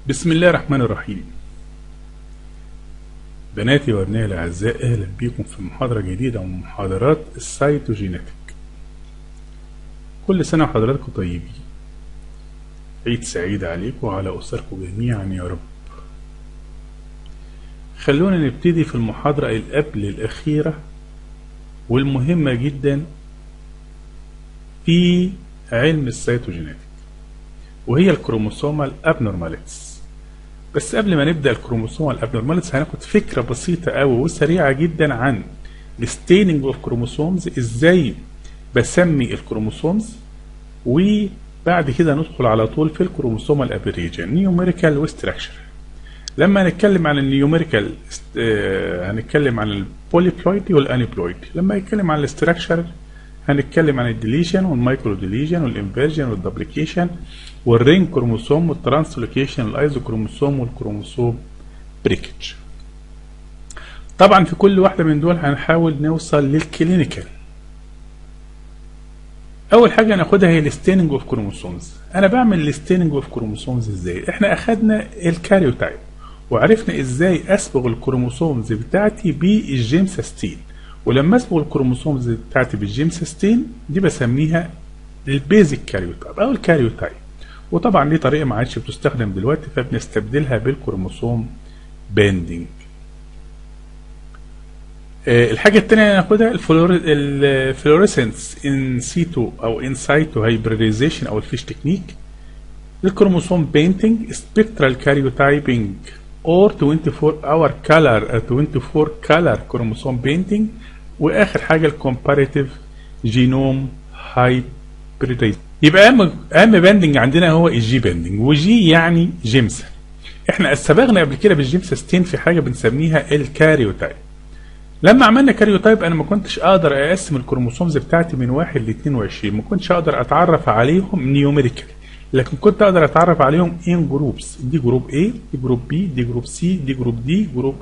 بسم الله الرحمن الرحيم بناتي وابنائي الاعزاء اهلا بيكم في محاضره جديده من محاضرات السيتوجينيتك كل سنه وحضراتكم طيبين عيد سعيد عليكم وعلى اسركم جميعا يا رب خلونا نبتدي في المحاضره اللي قبل الاخيره والمهمه جدا في علم السيتوجينيتك وهي الكروموسومال ابنورماليتس بس قبل ما نبدا الكروموسومال ابنورماليتس هناخد فكره بسيطه قوي وسريعه جدا عن الستيننج اوف كروموسومز ازاي بسمي الكروموسومز وبعد كده ندخل على طول في الكروموسومال ابريجن نيوميريكال وستراكشر لما هنتكلم عن النيوميريكال آه هنتكلم عن البوليبلويدي والانيبلويدي لما نتكلم عن الاستراكشر هنتكلم عن الديليشن والمايكرو ديليشن والانفيرجن والدبليكيشن والرينج كروموسوم والترانسلوكيشن الايزو كروموسوم والكروموسوم بريكج طبعا في كل واحده من دول هنحاول نوصل للكلينيكال اول حاجه هناخدها هي الستيننج اوف كروموسومز انا بعمل الستيننج اوف كروموسومز ازاي احنا اخدنا الكاريوتايب وعرفنا ازاي اصبغ الكروموسومز بتاعتي بالجيمساستين ولما اصبغ الكروموسومز بتاعتي بالجيمساستين دي بسميها البيزك كاريوتايب او الكاريوتايب وطبعا دي طريقه ما عادش بتستخدم دلوقتي فبنستبدلها بالكروموسوم باندنج أه الحاجه الثانيه اللي هناخدها الفلوريسنس ان سيتو او ان سايتو هايبريديزيشن او الفيش تكنيك الكروموسوم بينتنج سبكترال كاريوتايبنج or 24 hour color 24 color chromosome painting واخر حاجه الكومباريتيف جينوم هايبريديز يبقى اهم اهم باندنج عندنا هو الجي باندنج وجي يعني جيمسا احنا استبغنا قبل كده بالجيمسا ستين في حاجه بنسميها الكاريوتايب لما عملنا كاريوتايب انا ما كنتش اقدر اقسم الكروموسومز بتاعتي من 1 ل 22 ما كنتش اقدر اتعرف عليهم نيوميريكال لكن كنت اقدر اتعرف عليهم ان جروبس دي جروب A دي جروب B دي جروب C دي جروب D جروب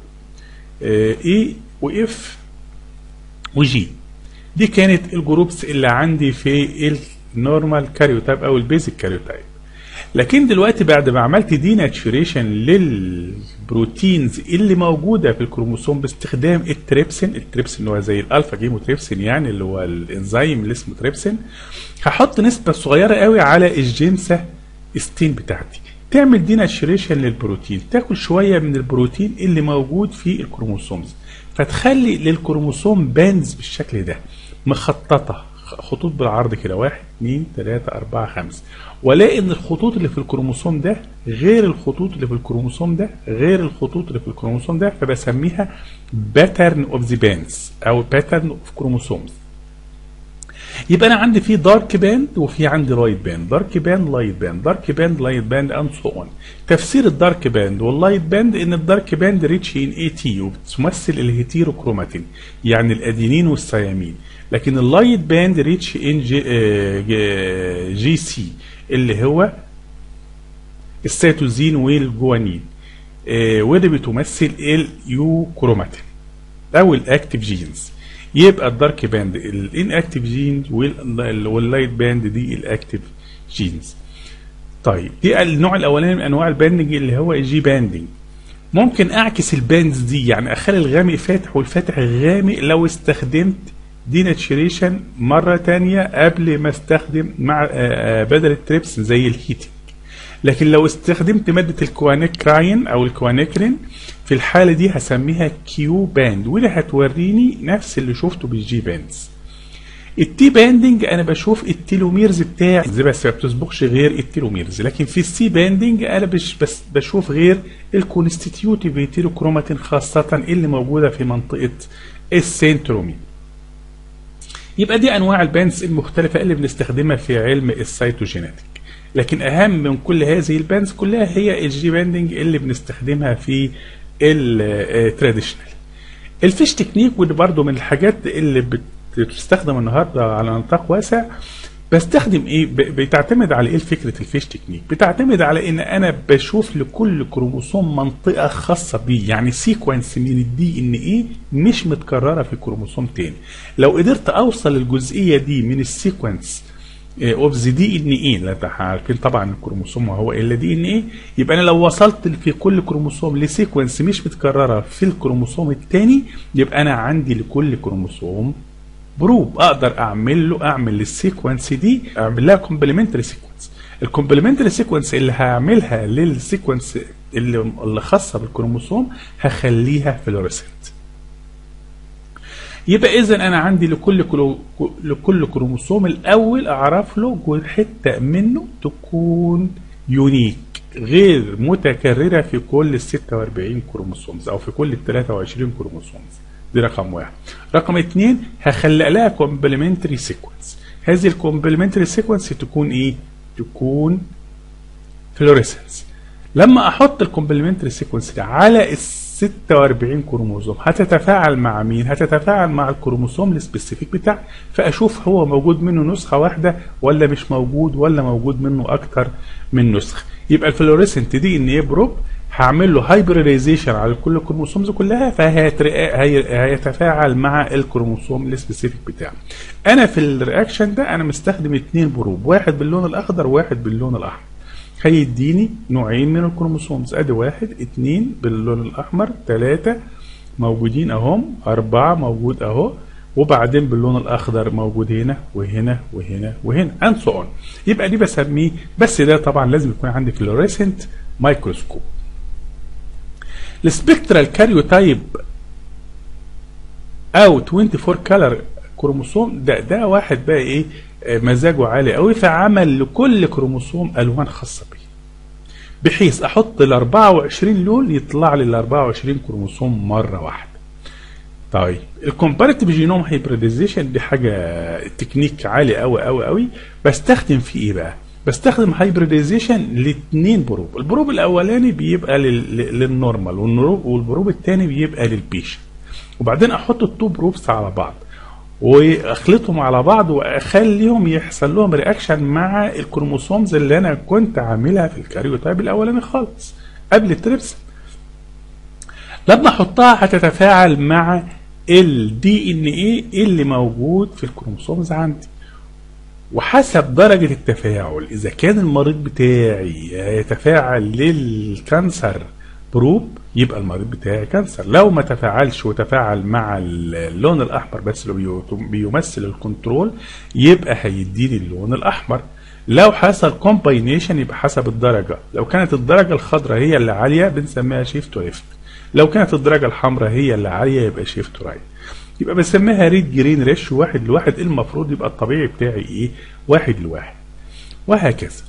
A واف وجي دي كانت الجروبس اللي عندي في النورمال كاريوتايب او البيزك كاريوتايب لكن دلوقتي بعد ما عملت دي ناتشوريشن للبروتينز اللي موجوده في الكروموسوم باستخدام التريبسين التريبسين اللي هو زي الالفا جيموتريبسين يعني اللي هو الانزيم اللي اسمه تريبسين هحط نسبه صغيره قوي على الجيمسا ستين بتاعتي تعمل دي ناتشوريشن للبروتين تاكل شويه من البروتين اللي موجود في الكروموسومز فتخلي للكروموسوم باندز بالشكل ده مخططه خطوط بالعرض كده واحد اثنين ثلاثة أربعة خمسة والاقي ان الخطوط اللي في الكروموسوم ده غير الخطوط اللي في الكروموسوم ده غير الخطوط اللي في الكروموسوم ده فبسميها باترن اوف ذا باندز او باترن اوف كروموسومز يبقى انا عندي في دارك باند وفي عندي لايت باند دارك باند لايت باند دارك باند لايت باند اند سو اون تفسير الدارك باند واللايت باند ان الدارك باند ريتش ان اي تي وبتمثل الهيتيروكروماتين يعني الادينين والثيامين لكن اللايت باند ريتش ان جي, جي, جي سي اللي هو السيتوزين والجوانين آه ودي بتمثل اليوكروماتين او الاكتيف جينز يبقى الدارك باند الان اكتيف جينز واللايت باند دي الاكتيف جينز طيب دي النوع الاولاني من انواع الباندنج اللي هو الجي باندنج ممكن اعكس الباندز دي يعني اخلي الغامق فاتح والفاتح غامق لو استخدمت دي ناتشريشن مرة تانية قبل ما استخدم مع بدل التريبس زي الهيتنج لكن لو استخدمت مادة الكوانيكراين او الكوانيكرين في الحالة دي هسميها كيو باند ودي هتوريني نفس اللي شفته بالجي باندز التي باندنج انا بشوف التيلوميرز بتاعي بس ما بتسبقش غير التيلوميرز لكن في السي باندنج انا بش بس بشوف غير الكونستيتيوتيف هيتيروكروماتين خاصة اللي موجودة في منطقة السنترومين يبقى دي انواع البانز المختلفه اللي بنستخدمها في علم السيتوجينيتك لكن اهم من كل هذه البانز كلها هي الجي باندنج اللي بنستخدمها في التراديشنال الفيش تكنيك ودي برضو من الحاجات اللي بتستخدم النهارده على نطاق واسع بستخدم ايه بتعتمد على ايه فكره الفيش تكنيك بتعتمد على ان انا بشوف لكل كروموسوم منطقه خاصه بيه يعني سيكونس من الدي ان ايه مش متكرره في كروموسوم تاني لو قدرت اوصل الجزئيه دي من السيكونس اوف ذا دي ان اي لا احنا عارفين طبعا الكروموسوم هو الا دي ان اي يبقى انا لو وصلت في كل كروموسوم لسيكونس مش متكرره في الكروموسوم الثاني يبقى انا عندي لكل كروموسوم بروب اقدر اعمل له اعمل للسيكونس دي اعمل لها كومبلمنتري سيكونس الكومبلمنتري سيكونس اللي هعملها للسيكونس اللي اللي خاصه بالكروموسوم هخليها فلوريسنت يبقى اذا انا عندي لكل كلو لكل كروموسوم الاول اعرف له حته منه تكون يونيك غير متكرره في كل ال 46 كروموسومز او في كل ال 23 كروموسومز دي رقم واحد رقم اتنين هخلق لها كومبلمنتري سيكونس هذه الكومبلمنتري سيكونس تكون ايه تكون فلوريسنس لما احط الكومبلمنتري سيكونس على ال 46 كروموسوم هتتفاعل مع مين هتتفاعل مع الكروموسوم السبيسيفيك بتاعي فاشوف هو موجود منه نسخه واحده ولا مش موجود ولا موجود منه اكتر من نسخه يبقى الفلوريسنت دي ان ايه بروب هعمل له هايبريزيشن على كل الكروموسومز كلها فهيتفاعل مع الكروموسوم السبيسيفيك بتاعه انا في الرياكشن ده انا مستخدم اتنين بروب واحد باللون الاخضر وواحد باللون الاحمر هيديني نوعين من الكروموسومز ادي واحد اتنين باللون الاحمر تلاتة موجودين اهم اربعة موجود اهو وبعدين باللون الاخضر موجود هنا وهنا وهنا وهنا and so on يبقى دي بسميه بس ده طبعا لازم يكون عندي فلوريسنت مايكروسكوب السبكترال كاريوتايب او 24 كلر كروموسوم ده ده واحد بقى ايه مزاجه عالي قوي فعمل لكل كروموسوم الوان خاصه بيه بحيث احط ال 24 لون يطلع لي ال 24 كروموسوم مره واحده طيب الكومباريتيف جينوم هايبريديزيشن دي حاجه تكنيك عالي قوي قوي قوي بستخدم فيه ايه بقى بستخدم هايبريديزيشن لاثنين بروب البروب الاولاني بيبقى للنورمال والبروب الثاني بيبقى للبيشنت وبعدين احط التو بروبس على بعض واخلطهم على بعض واخليهم يحصل لهم رياكشن مع الكروموسومز اللي انا كنت عاملها في الكاريوتايب الاولاني خالص قبل التريبسن لما احطها هتتفاعل مع الدي ان ايه اللي موجود في الكروموسومز عندي وحسب درجة التفاعل إذا كان المريض بتاعي يتفاعل للكانسر بروب يبقى المريض بتاعي كانسر لو ما تفاعلش وتفاعل مع اللون الأحمر بس اللي بيمثل الكنترول يبقى هيديني اللون الأحمر لو حصل كومباينيشن يبقى حسب الدرجة لو كانت الدرجة الخضراء هي اللي عالية بنسميها شيفت وليفت لو كانت الدرجة الحمراء هي اللي عالية يبقى شيفت رايت يبقى بسميها ريد جرين ريش واحد لواحد المفروض يبقى الطبيعي بتاعي ايه واحد لواحد وهكذا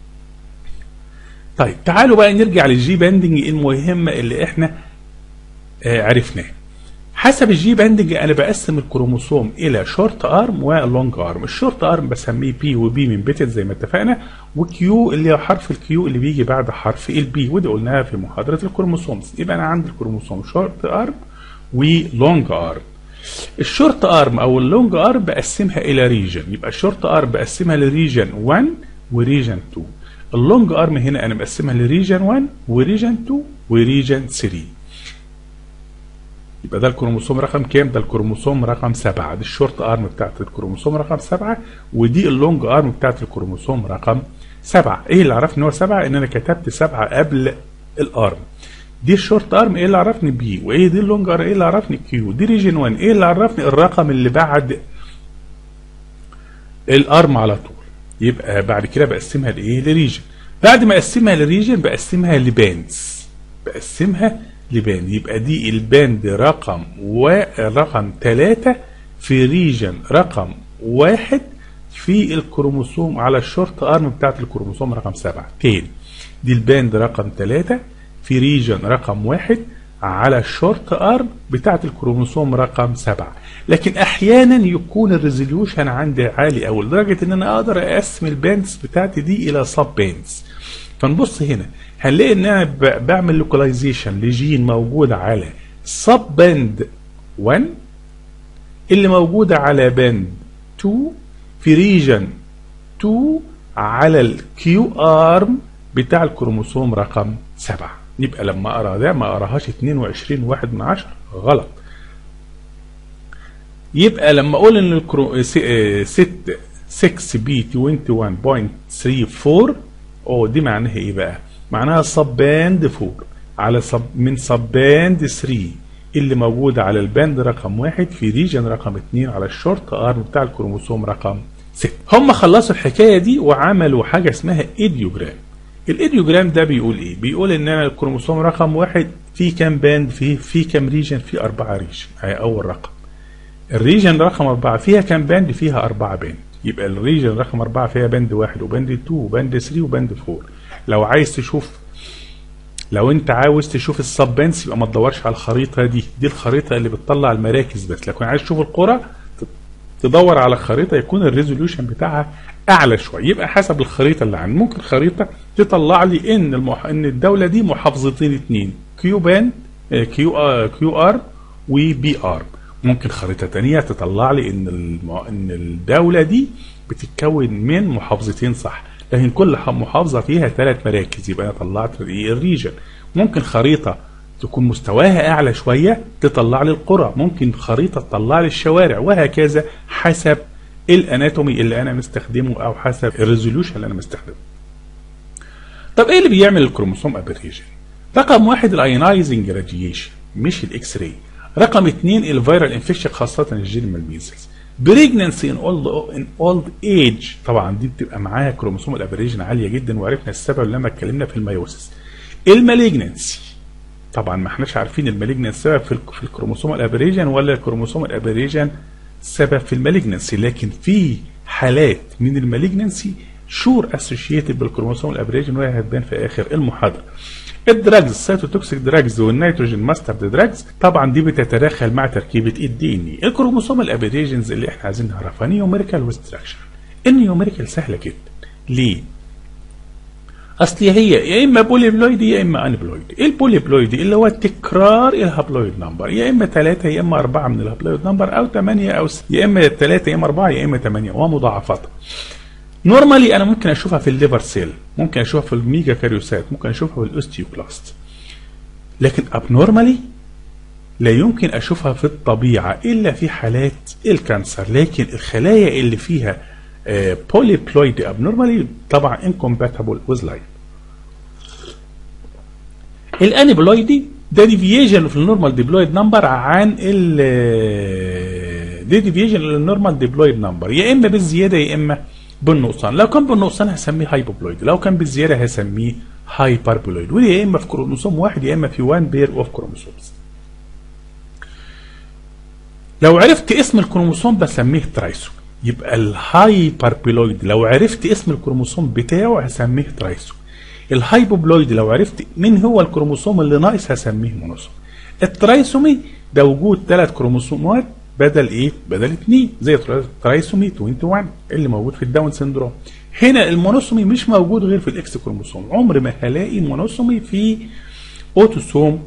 طيب تعالوا بقى نرجع للجي باندنج المهمة اللي احنا آه عرفناه حسب الجي باندنج انا بقسم الكروموسوم الى شورت ارم ولونج ارم الشورت ارم بسميه بي وبي من بيتت زي ما اتفقنا وكيو اللي هو حرف الكيو اللي بيجي بعد حرف البي ودي قلناها في محاضرة الكروموسومز يبقى انا عندي الكروموسوم شورت ارم ولونج ارم الشورت ارم او اللونج ارم بقسمها الى ريجن يبقى الشورت ارم بقسمها لريجن 1 وريجن 2 اللونج ارم هنا انا مقسمها لريجن 1 وريجن 2 وريجن 3 يبقى ده الكروموسوم رقم كام ده الكروموسوم رقم 7 دي الشورت ارم بتاعت الكروموسوم رقم 7 ودي اللونج ارم بتاعت الكروموسوم رقم 7 ايه اللي عرفني ان هو 7 ان انا كتبت 7 قبل الارم دي الشورت ارم ايه اللي عرفني بي وايه دي اللونج ارم ايه اللي عرفني كيو دي ريجن 1 ايه اللي عرفني الرقم اللي بعد الارم على طول يبقى بعد كده بقسمها لايه لريجن بعد ما اقسمها لريجن بقسمها لباندز بقسمها لباند يبقى دي الباند رقم ورقم 3 في ريجن رقم واحد في الكروموسوم على الشورت ارم بتاعت الكروموسوم رقم 7 تاني دي الباند رقم 3 في ريجن رقم واحد على الشورت ارم بتاعت الكروموسوم رقم 7 لكن احيانا يكون الريزوليوشن عندي عالي قوي لدرجه ان انا اقدر اقسم الباندز بتاعتي دي الى سب باندز فنبص هنا هنلاقي ان انا بعمل لوكاليزيشن لجين موجود على سب باند 1 اللي موجوده على باند 2 في ريجن 2 على الكيو ارم بتاع الكروموسوم رقم 7 يبقى لما اقرا ده ما اقراهاش 22 واحد من 10 غلط يبقى لما اقول ان الكرو... ست 6 بي 21.34 او دي معناها ايه بقى معناها سب باند 4 على سب من سب باند 3 اللي موجودة على الباند رقم واحد في ريجن رقم 2 على الشورت ارم بتاع الكروموسوم رقم 6 هم خلصوا الحكاية دي وعملوا حاجة اسمها ايديوجرام الايديوجرام ده بيقول ايه بيقول ان انا الكروموسوم رقم واحد في كام باند فيه في كام ريجن في أربعة ريجن هي أول رقم الريجن رقم أربعة فيها كام باند فيها أربعة باند يبقى الريجن رقم أربعة فيها باند واحد وباند 2 وباند 3 وباند 4 لو عايز تشوف لو انت عاوز تشوف السب بانس يبقى ما تدورش على الخريطه دي دي الخريطه اللي بتطلع المراكز بس لكن عايز تشوف القرى تدور على خريطه يكون الريزوليوشن بتاعها اعلى شويه يبقى حسب الخريطه اللي عندي ممكن خريطه تطلع لي ان المح... ان الدوله دي محافظتين اثنين كيو باند كيو آر كيو ار وبي ار ممكن خريطه تانية تطلع لي ان الم... ان الدوله دي بتتكون من محافظتين صح لكن كل محافظه فيها ثلاث مراكز يبقى انا طلعت الريجن ممكن خريطه تكون مستواها اعلى شويه تطلع لي القرى ممكن خريطه تطلع لي الشوارع وهكذا حسب الاناتومي اللي انا مستخدمه او حسب الريزوليوشن اللي انا مستخدمه طب ايه اللي بيعمل الكروموسوم ابريجن رقم واحد الايونايزنج راديشن مش الاكس راي رقم اثنين الفيرال انفكشن خاصه الجيرمال ميزلز بريجننسي ان اولد ان اولد ايج طبعا دي بتبقى معاها كروموسوم الابريجن عاليه جدا وعرفنا السبب لما اتكلمنا في الميوسيس المالجنسي طبعا ما احناش عارفين المالجنس سبب في في الكروموسوم الابريجن ولا الكروموسوم الابريجن سبب في المالجنسي لكن في حالات من المالجنسي شور اسوشيتد بالكروموسوم الابريجن وهي هتبان في اخر المحاضره الدراجز السيتوتوكسيك دراجز والنيتروجين ماسترد دراجز طبعا دي بتتداخل مع تركيبه الدي ان اي الكروموسوم الابريجنز اللي احنا عايزين نعرفها نيوميريكال وستراكشر النيوميريكال سهله جدا ليه اصل هي يا اما بوليبلويدي يا اما انبلويدي البوليبلويدي اللي هو تكرار الهابلويد نمبر يا اما 3 يا اما 4 من الهابلويد نمبر او 8 او س... يا اما 3 يا اما 4 يا اما 8 ومضاعفاتها نورمالي انا ممكن اشوفها في الليفر سيل ممكن اشوفها في الميجا كاريوسات ممكن اشوفها في الاوستيوبلاست لكن ابنورمالي لا يمكن اشوفها في الطبيعه الا في حالات الكانسر لكن الخلايا اللي فيها بوليبلويد ابنورمالي طبعا انكومباتبل ويز لايف الانيبلويدي ده ديفيجن في النورمال ديبلويد نمبر عن ال دي ديفيجن للنورمال ديبلويد نمبر يا اما بالزياده يا اما بالنقصان لو كان بالنقصان هسميه هايبوبلويد لو كان بالزياده هسميه هايبربلويد ودي يا اما في كروموسوم واحد يا اما في وان بير اوف كروموسومز لو عرفت اسم الكروموسوم بسميه ترايسوم يبقى الهايبربلويد لو عرفت اسم الكروموسوم بتاعه هسميه ترايسوم الهايبوبلويد لو عرفت مين هو الكروموسوم اللي ناقص هسميه مونوسوم الترايسومي ده وجود ثلاث كروموسومات بدل ايه بدل اثنين زي ترايسومي 21 اللي موجود في الداون سيندروم هنا المونوسومي مش موجود غير في الاكس كروموسوم عمر ما هلاقي مونوسومي في اوتوسوم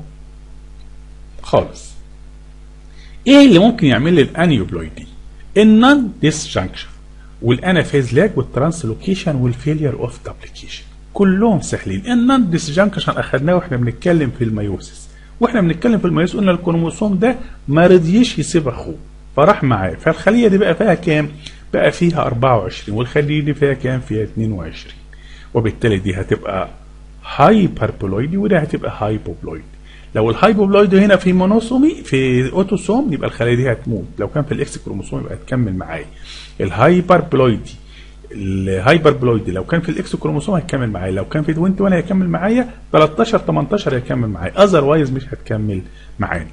خالص ايه اللي ممكن يعمل لي الانيوبلويدي النون ديسجنكشن والانافيز لاج والترانسلوكيشن والفيلير اوف دابليكيشن كلهم سهلين النون ديسجنكشن اخدناه واحنا بنتكلم في الميوسيس واحنا بنتكلم في الميوسيس قلنا الكروموسوم ده ما رضيش يسيب اخوه فراح معاه فالخليه دي بقى فيها كام بقى فيها 24 والخليه دي فيها كام فيها 22 وبالتالي دي هتبقى هايبربلويدي وده هتبقى هايبوبلويدي لو الهايبوبلويد هنا في مونوسومي في اوتوسوم يبقى الخلايا دي هتموت لو كان في الاكس كروموسوم يبقى هتكمل معايا الهايبربلويدي الهايبربلويدي لو كان في الاكس كروموسوم هيكمل معايا لو كان في 21 هيكمل معايا 13 18 هيكمل معايا اذروايز مش هتكمل معانا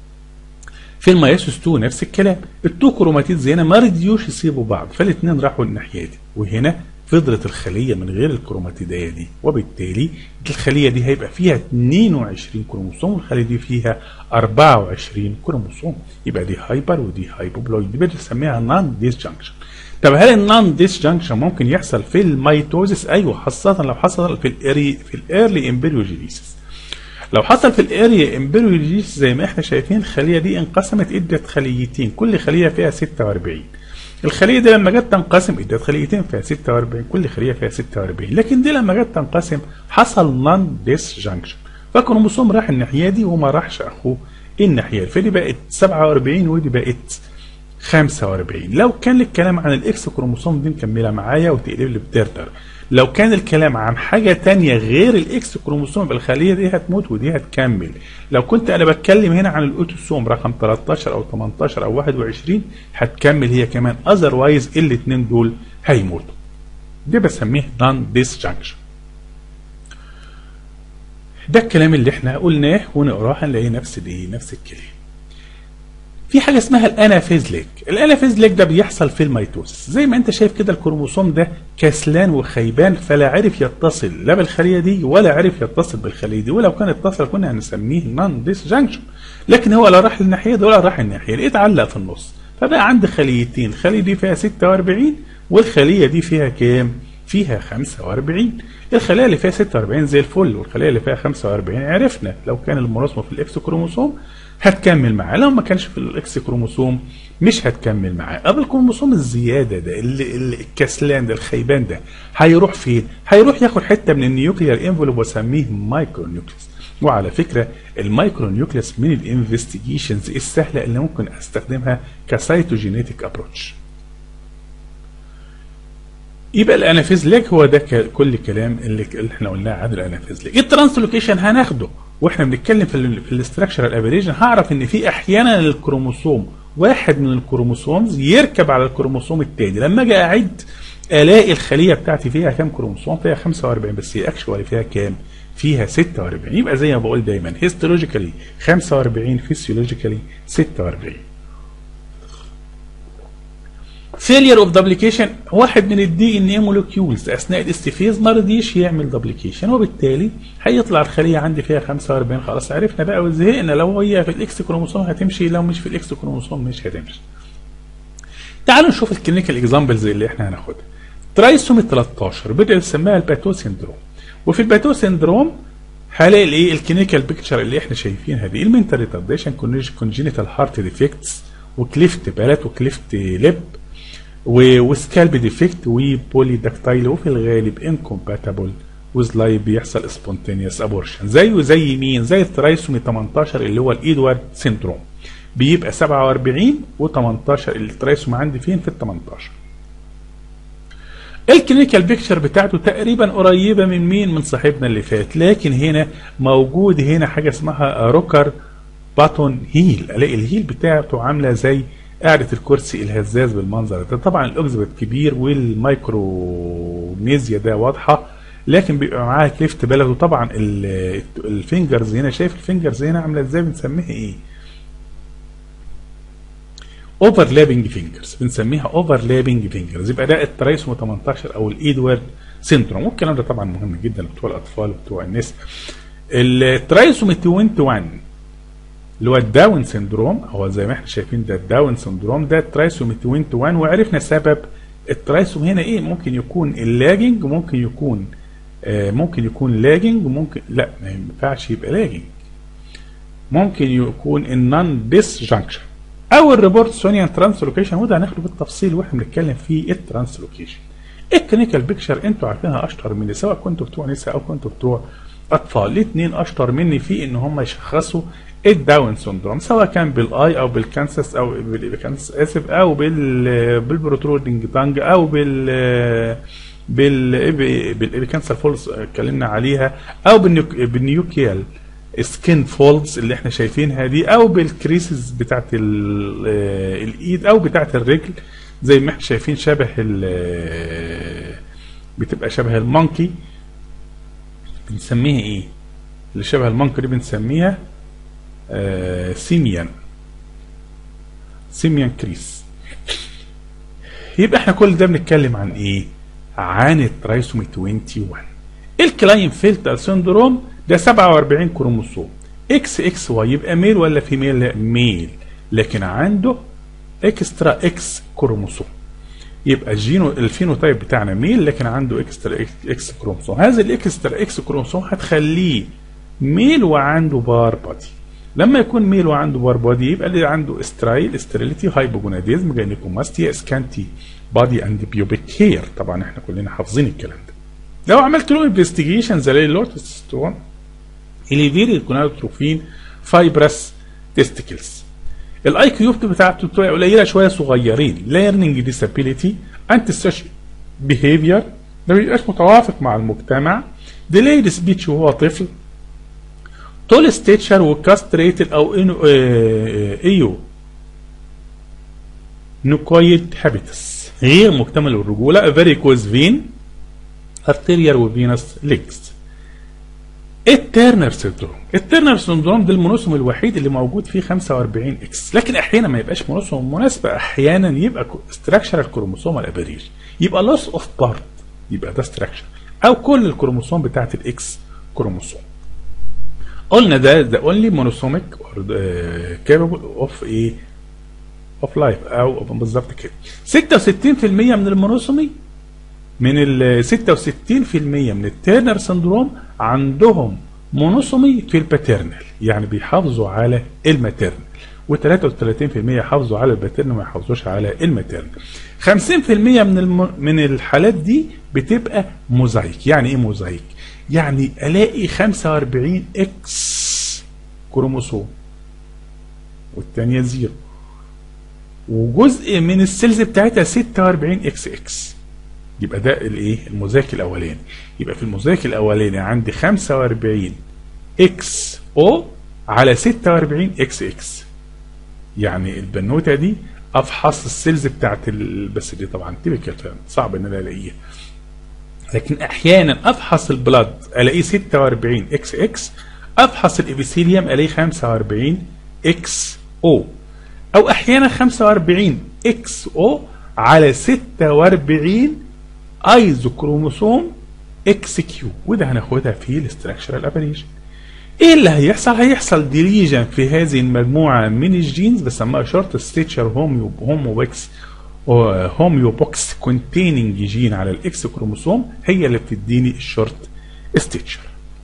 في المياسوس 2 نفس الكلام التو كروماتيدز هنا ما رضيوش يسيبوا بعض فالاثنين راحوا الناحيه دي وهنا فضلت الخليه من غير الكروماتيديه دي وبالتالي الخليه دي هيبقى فيها 22 كروموسوم والخليه دي فيها 24 كروموسوم يبقى دي هايبر ودي هايبوبلويد دي بنسميها نون ديسجنكشن طب هل النون ديسجنكشن ممكن يحصل في الميتوزيس ايوه خاصه لو حصل في الاري في الايرلي امبريوجينيسيس لو حصل في الاريا امبريوجينيسيس زي ما احنا شايفين الخليه دي انقسمت ادت خليتين كل خليه فيها 46 الخليه دي لما جت تنقسم ادت خليتين فيها 46 كل خليه فيها 46 لكن دي لما جت تنقسم حصل نون ديسجنكشن فالكروموسوم راح الناحيه دي وما راحش اخوه الناحيه فدي بقت 47 ودي بقت 45 لو كان الكلام عن الاكس كروموسوم دي مكمله معايا وتقلب لي بترتر لو كان الكلام عن حاجة تانية غير الاكس كروموسوم يبقى الخلية دي هتموت ودي هتكمل لو كنت انا بتكلم هنا عن الاوتوسوم رقم 13 او 18 او 21 هتكمل هي كمان اذروايز الاتنين دول هيموتوا ده بسميه نون ديسجنكشن ده الكلام اللي احنا قلناه ونقراه هنلاقي نفس الايه نفس الكلام في حاجه اسمها الانافيزليك الانافيزليك ده بيحصل في الميتوسيس زي ما انت شايف كده الكروموسوم ده كسلان وخيبان فلا عرف يتصل لا بالخليه دي ولا عرف يتصل بالخليه دي ولو كان اتصل كنا هنسميه نون ديسجنكشن لكن هو لا راح للناحيه دي ولا راح الناحيه دي اتعلق في النص فبقى عندي خليتين الخليه دي فيها 46 والخليه دي فيها كام فيها 45 الخلايا اللي فيها 46 زي الفل والخلايا اللي فيها 45 عرفنا لو كان المراسمه في الاكس كروموسوم هتكمل معاه لو ما كانش في الاكس كروموسوم مش هتكمل معاه قبل الكروموسوم الزياده ده اللي اللي الكسلان ده الخيبان ده هيروح فين هيروح ياخد حته من النيوكليير انفلوب واسميه مايكرو نيوكليس وعلى فكره المايكرو نيوكليس من الانفستيجيشنز السهله اللي ممكن استخدمها كسايتوجينيتك ابروتش يبقى الانافيزليك هو ده ك- كل كلام اللي اللي احنا قلناه عن الانافيزليك الترانسلوكيشن هناخده واحنا بنتكلم في ال في الاستراكشرال ابريجن هعرف ان في احيانا الكروموسوم واحد من الكروموسومز يركب على الكروموسوم الثاني لما اجي اعد الاقي الخليه بتاعتي فيها كام كروموسوم فيها 45 بس هي اكشوالي فيها كام فيها 46 يبقى زي ما بقول دايما هيستولوجيكالي 45 فيسيولوجيكالي 46 فيلير اوف دبليكيشن واحد من الدي ان اي مولكيولز اثناء الاستفيز ما رضيش يعمل دبليكيشن وبالتالي هيطلع الخليه عندي فيها 45 خلاص عرفنا بقى وزهقنا لو هي في الاكس كروموسوم هتمشي لو مش في الاكس كروموسوم مش هتمشي تعالوا نشوف الكلينيكال اكزامبلز اللي احنا هناخدها ترايسومي 13 بدأ يسميها الباتو سيندروم وفي الباتو سيندروم هلاقي الايه الكلينيكال بيكتشر اللي احنا شايفينها دي المنتال ريتارديشن كونجينيتال هارت ديفكتس وكليفت بالات وكليفت لب وسكالب ديفكت وبولي داكتايل وفي الغالب انكومباتبل ويز لايف بيحصل سبونتينيوس ابورشن زيه زي مين زي الترايسومي 18 اللي هو الايدوارد سيندروم بيبقى 47 و18 الترايسومي عندي فين في ال 18 الكلينيكال بيكتشر بتاعته تقريبا قريبه من مين من صاحبنا اللي فات لكن هنا موجود هنا حاجه اسمها روكر باتون هيل الاقي الهيل بتاعته عامله زي قاعدة الكرسي الهزاز بالمنظر ده طبعا الاوكسبت كبير والمايكرونيزيا ده واضحه لكن بيبقى معاها كليفت بلد وطبعا ال- الفينجرز هنا شايف الفينجرز هنا عامله ازاي بنسميها ايه اوفرلابنج فينجرز بنسميها اوفرلابنج فينجرز يبقى ده الترايسوم 18 او الايدوارد سيندروم والكلام ده طبعا مهم جدا بتوع الاطفال وبتوع الناس الترايسوم 21 اللي هو الداون سندروم هو زي ما احنا شايفين ده الداون سندروم ده الترايسوم 21 وعرفنا سبب الترايسوم هنا ايه ممكن يكون اللاجنج وممكن يكون آه ممكن يكون لاجنج وممكن لا ما ينفعش يبقى لاجنج ممكن يكون النون ديس جانكشن او الريبورت سونيان ترانسلوكيشن وده هناخده بالتفصيل واحنا بنتكلم في الترانسلوكيشن الكلينيكال بيكشر انتوا عارفينها اشطر مني سواء كنتوا بتوع نساء او كنتوا بتوع اطفال الاثنين اشطر مني في ان هم يشخصوا الداون سندروم سواء كان بالاي او بالكانسس او بالكانسس اسف او بال بالبروترودنج تانج او بال بال بالكانسر فولز اتكلمنا عليها او بالنيوك- بالنيوكيال سكين فولدز اللي احنا شايفينها دي او بالكريسز بتاعت ال- آه، الايد او بتاعت الرجل زي ما احنا شايفين شبه ال آه، بتبقى شبه المونكي بنسميها ايه اللي شبه المونكي دي بنسميها آه، سيميان سيميان كريس يبقى احنا كل ده بنتكلم عن ايه عن الترايسومي 21 الكلاين فيلتر سيندروم ده 47 كروموسوم اكس اكس واي يبقى ميل ولا فيميل لا ميل لكن عنده اكسترا اكس كروموسوم يبقى الجينو الفينوتايب بتاعنا ميل لكن عنده اكسترا اكس كروموسوم هذا الاكسترا اكس كروموسوم هتخليه ميل وعنده بار بادي لما يكون ميل وعنده بار بادي يبقى اللي عنده استرايل استريليتي هايبوجوناديزم جاينيكوماستيا اسكانتي بادي اند بيوبيك هير طبعا احنا كلنا حافظين الكلام ده لو عملت له انفستيجيشن زي اللورتستون اليفيري كوناتروفين فايبرس تيستيكلز الاي كيو بتاعته بتبقى قليله شويه صغيرين ليرنينج ديسابيليتي انتي سوشيال بيهيفير ما بيبقاش متوافق مع المجتمع ديلايد سبيتش وهو طفل تول ستيتشر وكاستريتد او انو آه، ايو نوكويد هابيتس غير مكتمل الرجوله فيريكوز فين ارتيريال وفينس ليجز التيرنر سندروم التيرنر سندروم ده المونوسوم الوحيد اللي موجود فيه 45 اكس لكن احيانا ما يبقاش مونوسوم مناسبه احيانا يبقى ستراكشر الكروموسوم الابريج يبقى لوس اوف بارت يبقى ده ستراكشر او كل الكروموسوم بتاعت الاكس كروموسوم قلنا ده ده اونلي مونوسوميك كابابل اوف ايه اوف لايف او بالظبط كده 66% من المونوسومي من ال 66% من التيرنر سندروم عندهم مونوسومي في الباترنال يعني بيحافظوا على الماتيرنال و33% يحافظوا على الباترنال وما يحافظوش على الماتيرنال 50% من الم... من الحالات دي بتبقى موزايك يعني ايه موزايك يعني الاقي 45 اكس كروموسوم والثانيه زيرو وجزء من السيلز بتاعتها 46 اكس اكس يبقى ده الايه الموزايك الاولاني يبقى في الموزايك الاولاني عندي 45 اكس او على 46 اكس اكس يعني البنوته دي افحص السيلز بتاعت ال... بس دي طبعا تيبيكال صعب ان انا الاقيها لكن احيانا افحص البلاد الاقيه 46 اكس اكس افحص الابيثيليوم الاقيه 45 اكس او او احيانا 45 اكس او على 46 ايزو كروموسوم اكس كيو وده هناخدها في الاستراكشرال ابريشن ايه اللي هيحصل هيحصل ديليجن في هذه المجموعه من الجينز بسموها شورت ستيتشر هوميو هوموبكس هوميو بوكس كونتيننج جين على الاكس كروموسوم هي اللي بتديني الشورت ستيتشر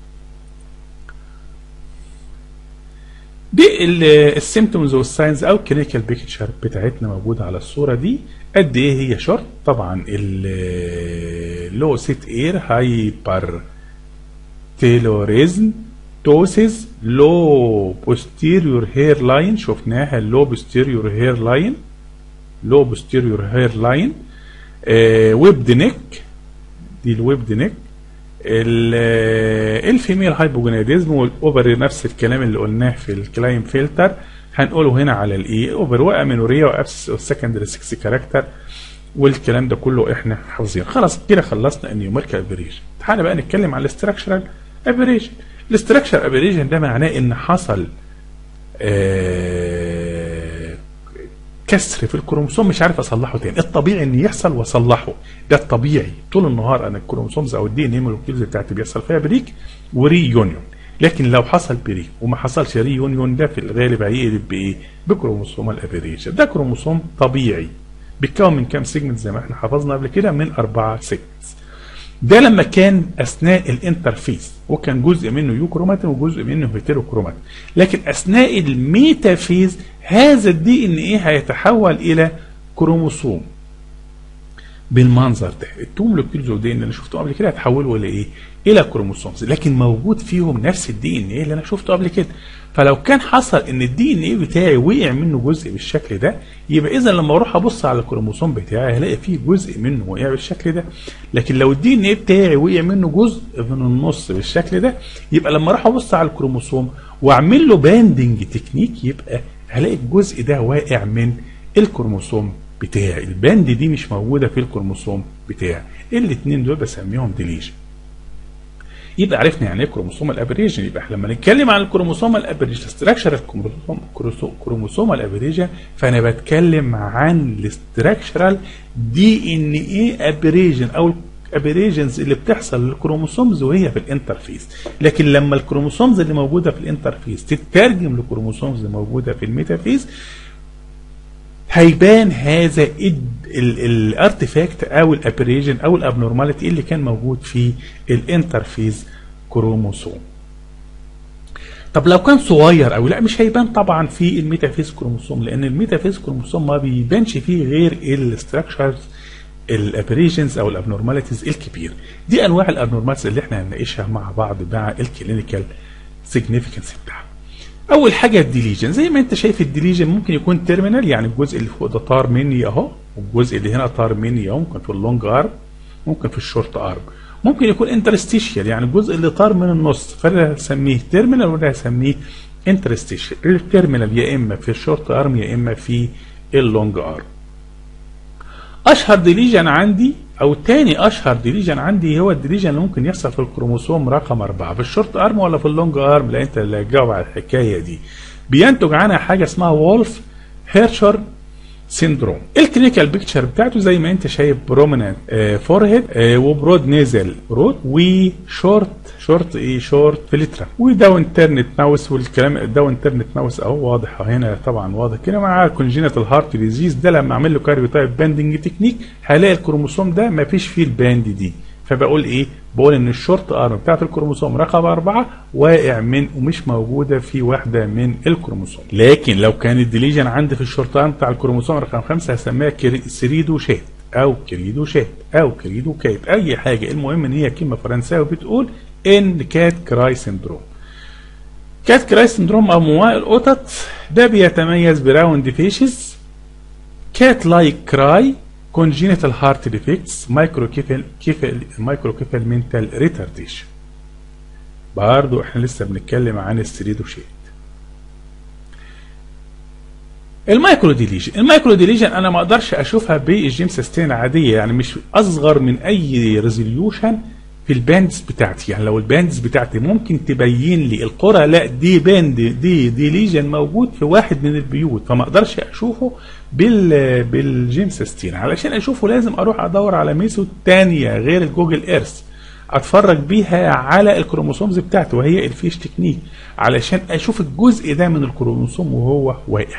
دي السيمتومز والساينز او كلينيكال بيكتشر بتاعتنا موجوده على الصوره دي قد ايه هي شورت طبعا اللو سيت اير هايبر تيلوريزم توسيس لو بوستيريور هير لاين شفناها اللو بوستيريور هير لاين لو بوستيريور هير لاين ويب نيك دي الويب نيك الفيميل هايبوجوناديزم والاوفر نفس الكلام اللي قلناه في الكلاين فلتر هنقوله هنا على الاي اوفر وامينوريا وابسس السكندري 6 كاركتر والكلام ده كله احنا حافظينه خلاص كده خلصنا النيوميريكال ابريشن تعالى بقى نتكلم على الاستراكشرال ابريشن الاستراكشر ابريشن ده معناه ان حصل آه كسر في الكروموسوم مش عارف اصلحه تاني الطبيعي ان يحصل واصلحه ده الطبيعي طول النهار انا الكروموسومز او الدي ان اي مولكيولز بتاعتي بيحصل فيها بريك وري يونيون لكن لو حصل بريك وما حصلش ري يونيون ده في الغالب هيقلب بايه بكروموسومال ابريشن ده كروموسوم طبيعي بيتكون من كام سيجمنت زي ما احنا حفظنا قبل كده من اربعه سيجمنتس ده لما كان اثناء الانترفيس وكان جزء منه يوكروماتين وجزء منه هيتيروكروماتين لكن اثناء الميتافيز هذا الدي ان ايه هيتحول الى كروموسوم بالمنظر ده التو مولكيولز دي اللي انا شفته قبل كده هتحولوا الى ايه الى كروموسومز لكن موجود فيهم نفس الدي ان ايه اللي انا شفته قبل كده فلو كان حصل ان الدي ان ايه بتاعي وقع منه جزء بالشكل ده يبقى اذا لما اروح ابص على الكروموسوم بتاعي هلاقي فيه جزء منه وقع بالشكل ده لكن لو الدي ان ايه بتاعي وقع منه جزء من النص بالشكل ده يبقى لما اروح ابص على الكروموسوم واعمل له باندنج تكنيك يبقى هلاقي الجزء ده واقع من الكروموسوم بتاعي الباند دي مش موجوده في الكروموسوم بتاعي الاثنين دول بسميهم ديليشن يبقى عرفنا يعني ايه كروموسوم الابريجن يبقى احنا لما نتكلم عن الكروموسوم الابريجن ستراكشر الكروموسوم الابريجن فانا بتكلم عن الاستراكشرال دي ان ايه ابريجن او الابريجنز اللي بتحصل للكروموسومز وهي في الانترفيس لكن لما الكروموسومز اللي موجوده في الانترفيس تترجم لكروموسومز اللي موجوده في الميتافيز هيبان هذا الارتفاكت او الابريجن او الابنورماليتي اللي كان موجود في الانترفيز كروموسوم طب لو كان صغير او لا مش هيبان طبعا في الميتافيز كروموسوم لان الميتافيز كروموسوم ما بيبانش فيه غير الاستراكشرز الابريجنز او الابنورماليتيز الكبير دي انواع الابنورماليتيز اللي احنا هنناقشها مع بعض مع الكلينيكال سيجنيفيكانس بتاعها اول حاجه الديليجن زي ما انت شايف الديليجن ممكن يكون تيرمينال يعني الجزء اللي فوق ده طار مني اهو والجزء اللي هنا طار مني اهو ممكن في اللونج ارم ممكن في الشورت ارم ممكن يكون انترستيشيال يعني الجزء اللي طار من النص فده هسميه تيرمينال وده هسميه انترستيشيال التيرمينال يا اما في الشورت ارم يا اما في اللونج ارم اشهر ديليجن عندي او تاني اشهر ديليجن عندي هو الديليجن اللي ممكن يحصل في الكروموسوم رقم أربعة في الشورت ارم ولا في اللونج ارم لا انت اللي هتجاوب على الحكايه دي بينتج عنها حاجه اسمها وولف هيرشر سيندروم الكلينيكال بيكتشر بتاعته زي ما انت شايف بروميننت فورهيد وبرود نيزل رود وشورت شورت ايه شورت فلترا وداون ترنت ماوس والكلام داون ترنت ماوس اهو واضح هنا طبعا واضح كده مع كونجينيتال هارت ديزيز ده لما اعمل له كاريوتايب باندنج تكنيك هلاقي الكروموسوم ده ما فيش فيه الباند دي فبقول ايه بقول ان الشورت ارم بتاعت الكروموسوم رقم أربعة واقع من ومش موجودة في واحدة من الكروموسوم لكن لو كان الديليجن عندي في الشورت ارم بتاع الكروموسوم رقم خمسة هسميها سريدو شات او كريدو شات او كريدو كات اي حاجة المهم ان هي كلمة فرنساوي بتقول ان كات كراي سندروم كات كراي سندروم او موائل القطط ده بيتميز براوند فيشز كات لايك كراي congenital heart defects microcephaly microcephalmental retardation برضو احنا لسه بنتكلم عن السريدوشيت المايكرو ديليجن المايكرو ديليجن انا ما اقدرش اشوفها بالجيم سيستين عاديه يعني مش اصغر من اي ريزوليوشن في الباندز بتاعتي يعني لو الباندز بتاعتي ممكن تبين لي القرى لا دي باند دي دي ليجن موجود في واحد من البيوت فما اقدرش اشوفه بال بالجيم سيستين علشان اشوفه لازم اروح ادور على ميثود تانية غير الجوجل ايرث اتفرج بيها على الكروموسومز بتاعته وهي الفيش تكنيك علشان اشوف الجزء ده من الكروموسوم وهو واقع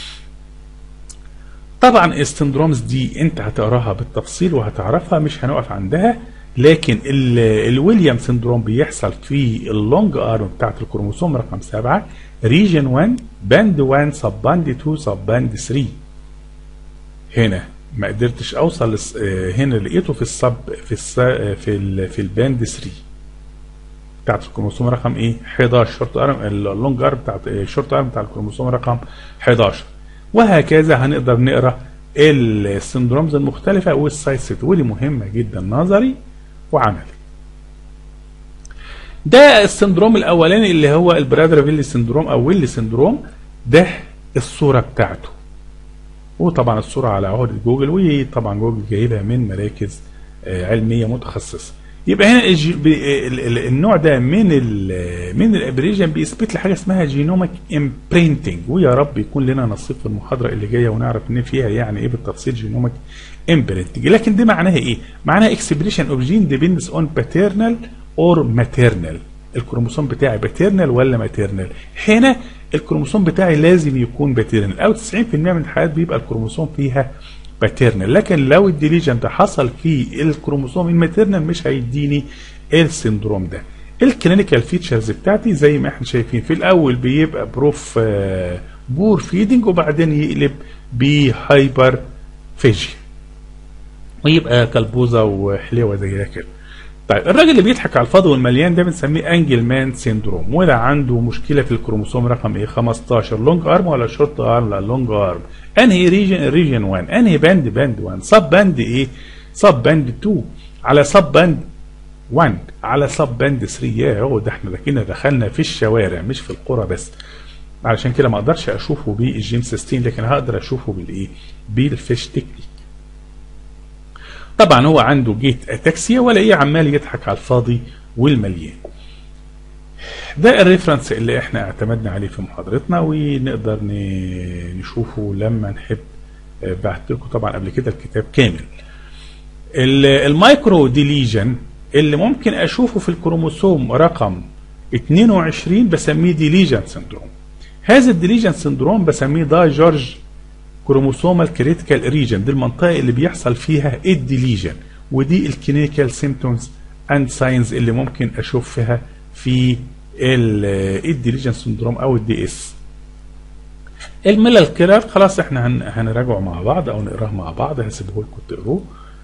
طبعا السندرومز دي انت هتقراها بالتفصيل وهتعرفها مش هنقف عندها لكن الويليام سندروم بيحصل في اللونج ارم بتاعت الكروموسوم رقم 7 ريجن 1 باند 1 سب باند 2 سب باند 3 هنا ما قدرتش اوصل هنا لقيته في السب في الس في ال في الباند 3 بتاعت الكروموسوم رقم ايه 11 شورت ارم اللونج ارم بتاعت الشورت ارم بتاع الكروموسوم رقم 11 وهكذا هنقدر نقرا السندرومز المختلفه والسايت ودي مهمه جدا نظري وعملي ده السندروم الاولاني اللي هو البرادر فيلي سندروم او ويلي سندروم ده الصوره بتاعته وطبعا الصوره على عهده جوجل وطبعا جوجل جايبها من مراكز علميه متخصصه يبقى هنا النوع ده من ال من الابريجن بيثبت لي حاجه اسمها جينوميك امبرينتنج ويا رب يكون لنا نصيب في المحاضره اللي جايه ونعرف ان فيها يعني ايه بالتفصيل جينوميك امبرينتنج لكن دي معناها ايه؟ معناها اكسبريشن اوف جين ديبندز اون باترنال اور ماتيرنال الكروموسوم بتاعي باترنال ولا ماتيرنال هنا الكروموسوم بتاعي لازم يكون باترنال او 90% من الحالات بيبقى الكروموسوم فيها باترنال لكن لو الديليجن ده حصل في الكروموسوم الماتيرنال مش هيديني السندروم ده الكلينيكال فيتشرز بتاعتي زي ما احنا شايفين في الاول بيبقى بروف بور فيدنج وبعدين يقلب بهايبر فيجي ويبقى كلبوزه وحليوه زي كده طيب الراجل اللي بيضحك على الفاضي والمليان ده بنسميه انجل مان سيندروم وده عنده مشكله في الكروموسوم رقم ايه 15 لونج ارم ولا شورت ارم لا لونج ارم انهي ريجن ريجن 1 انهي باند باند 1 سب باند ايه سب باند 2 على سب باند 1 على سب باند 3 يا هو ده احنا كده دخلنا في الشوارع مش في القرى بس علشان كده ما اقدرش اشوفه بالجيم 16 لكن هقدر اشوفه بالايه بالفيش تكنيك طبعا هو عنده جيت اتاكسيا ولا ايه عمال يضحك على الفاضي والمليان ده الريفرنس اللي احنا اعتمدنا عليه في محاضرتنا ونقدر نشوفه لما نحب بعت لكم طبعا قبل كده الكتاب كامل المايكرو ديليجن اللي ممكن اشوفه في الكروموسوم رقم 22 بسميه ديليجن سندروم هذا الديليجن سندروم بسميه دا جورج كروموسومال كريتيكال ريجن دي المنطقه اللي بيحصل فيها الديليجن ودي الكلينيكال سيمتومز اند ساينز اللي ممكن اشوفها في الديليجن سندروم او الدي اس الميلال كيلر خلاص احنا هنراجعه مع بعض او نقراه مع بعض هسيبه لكم تقروه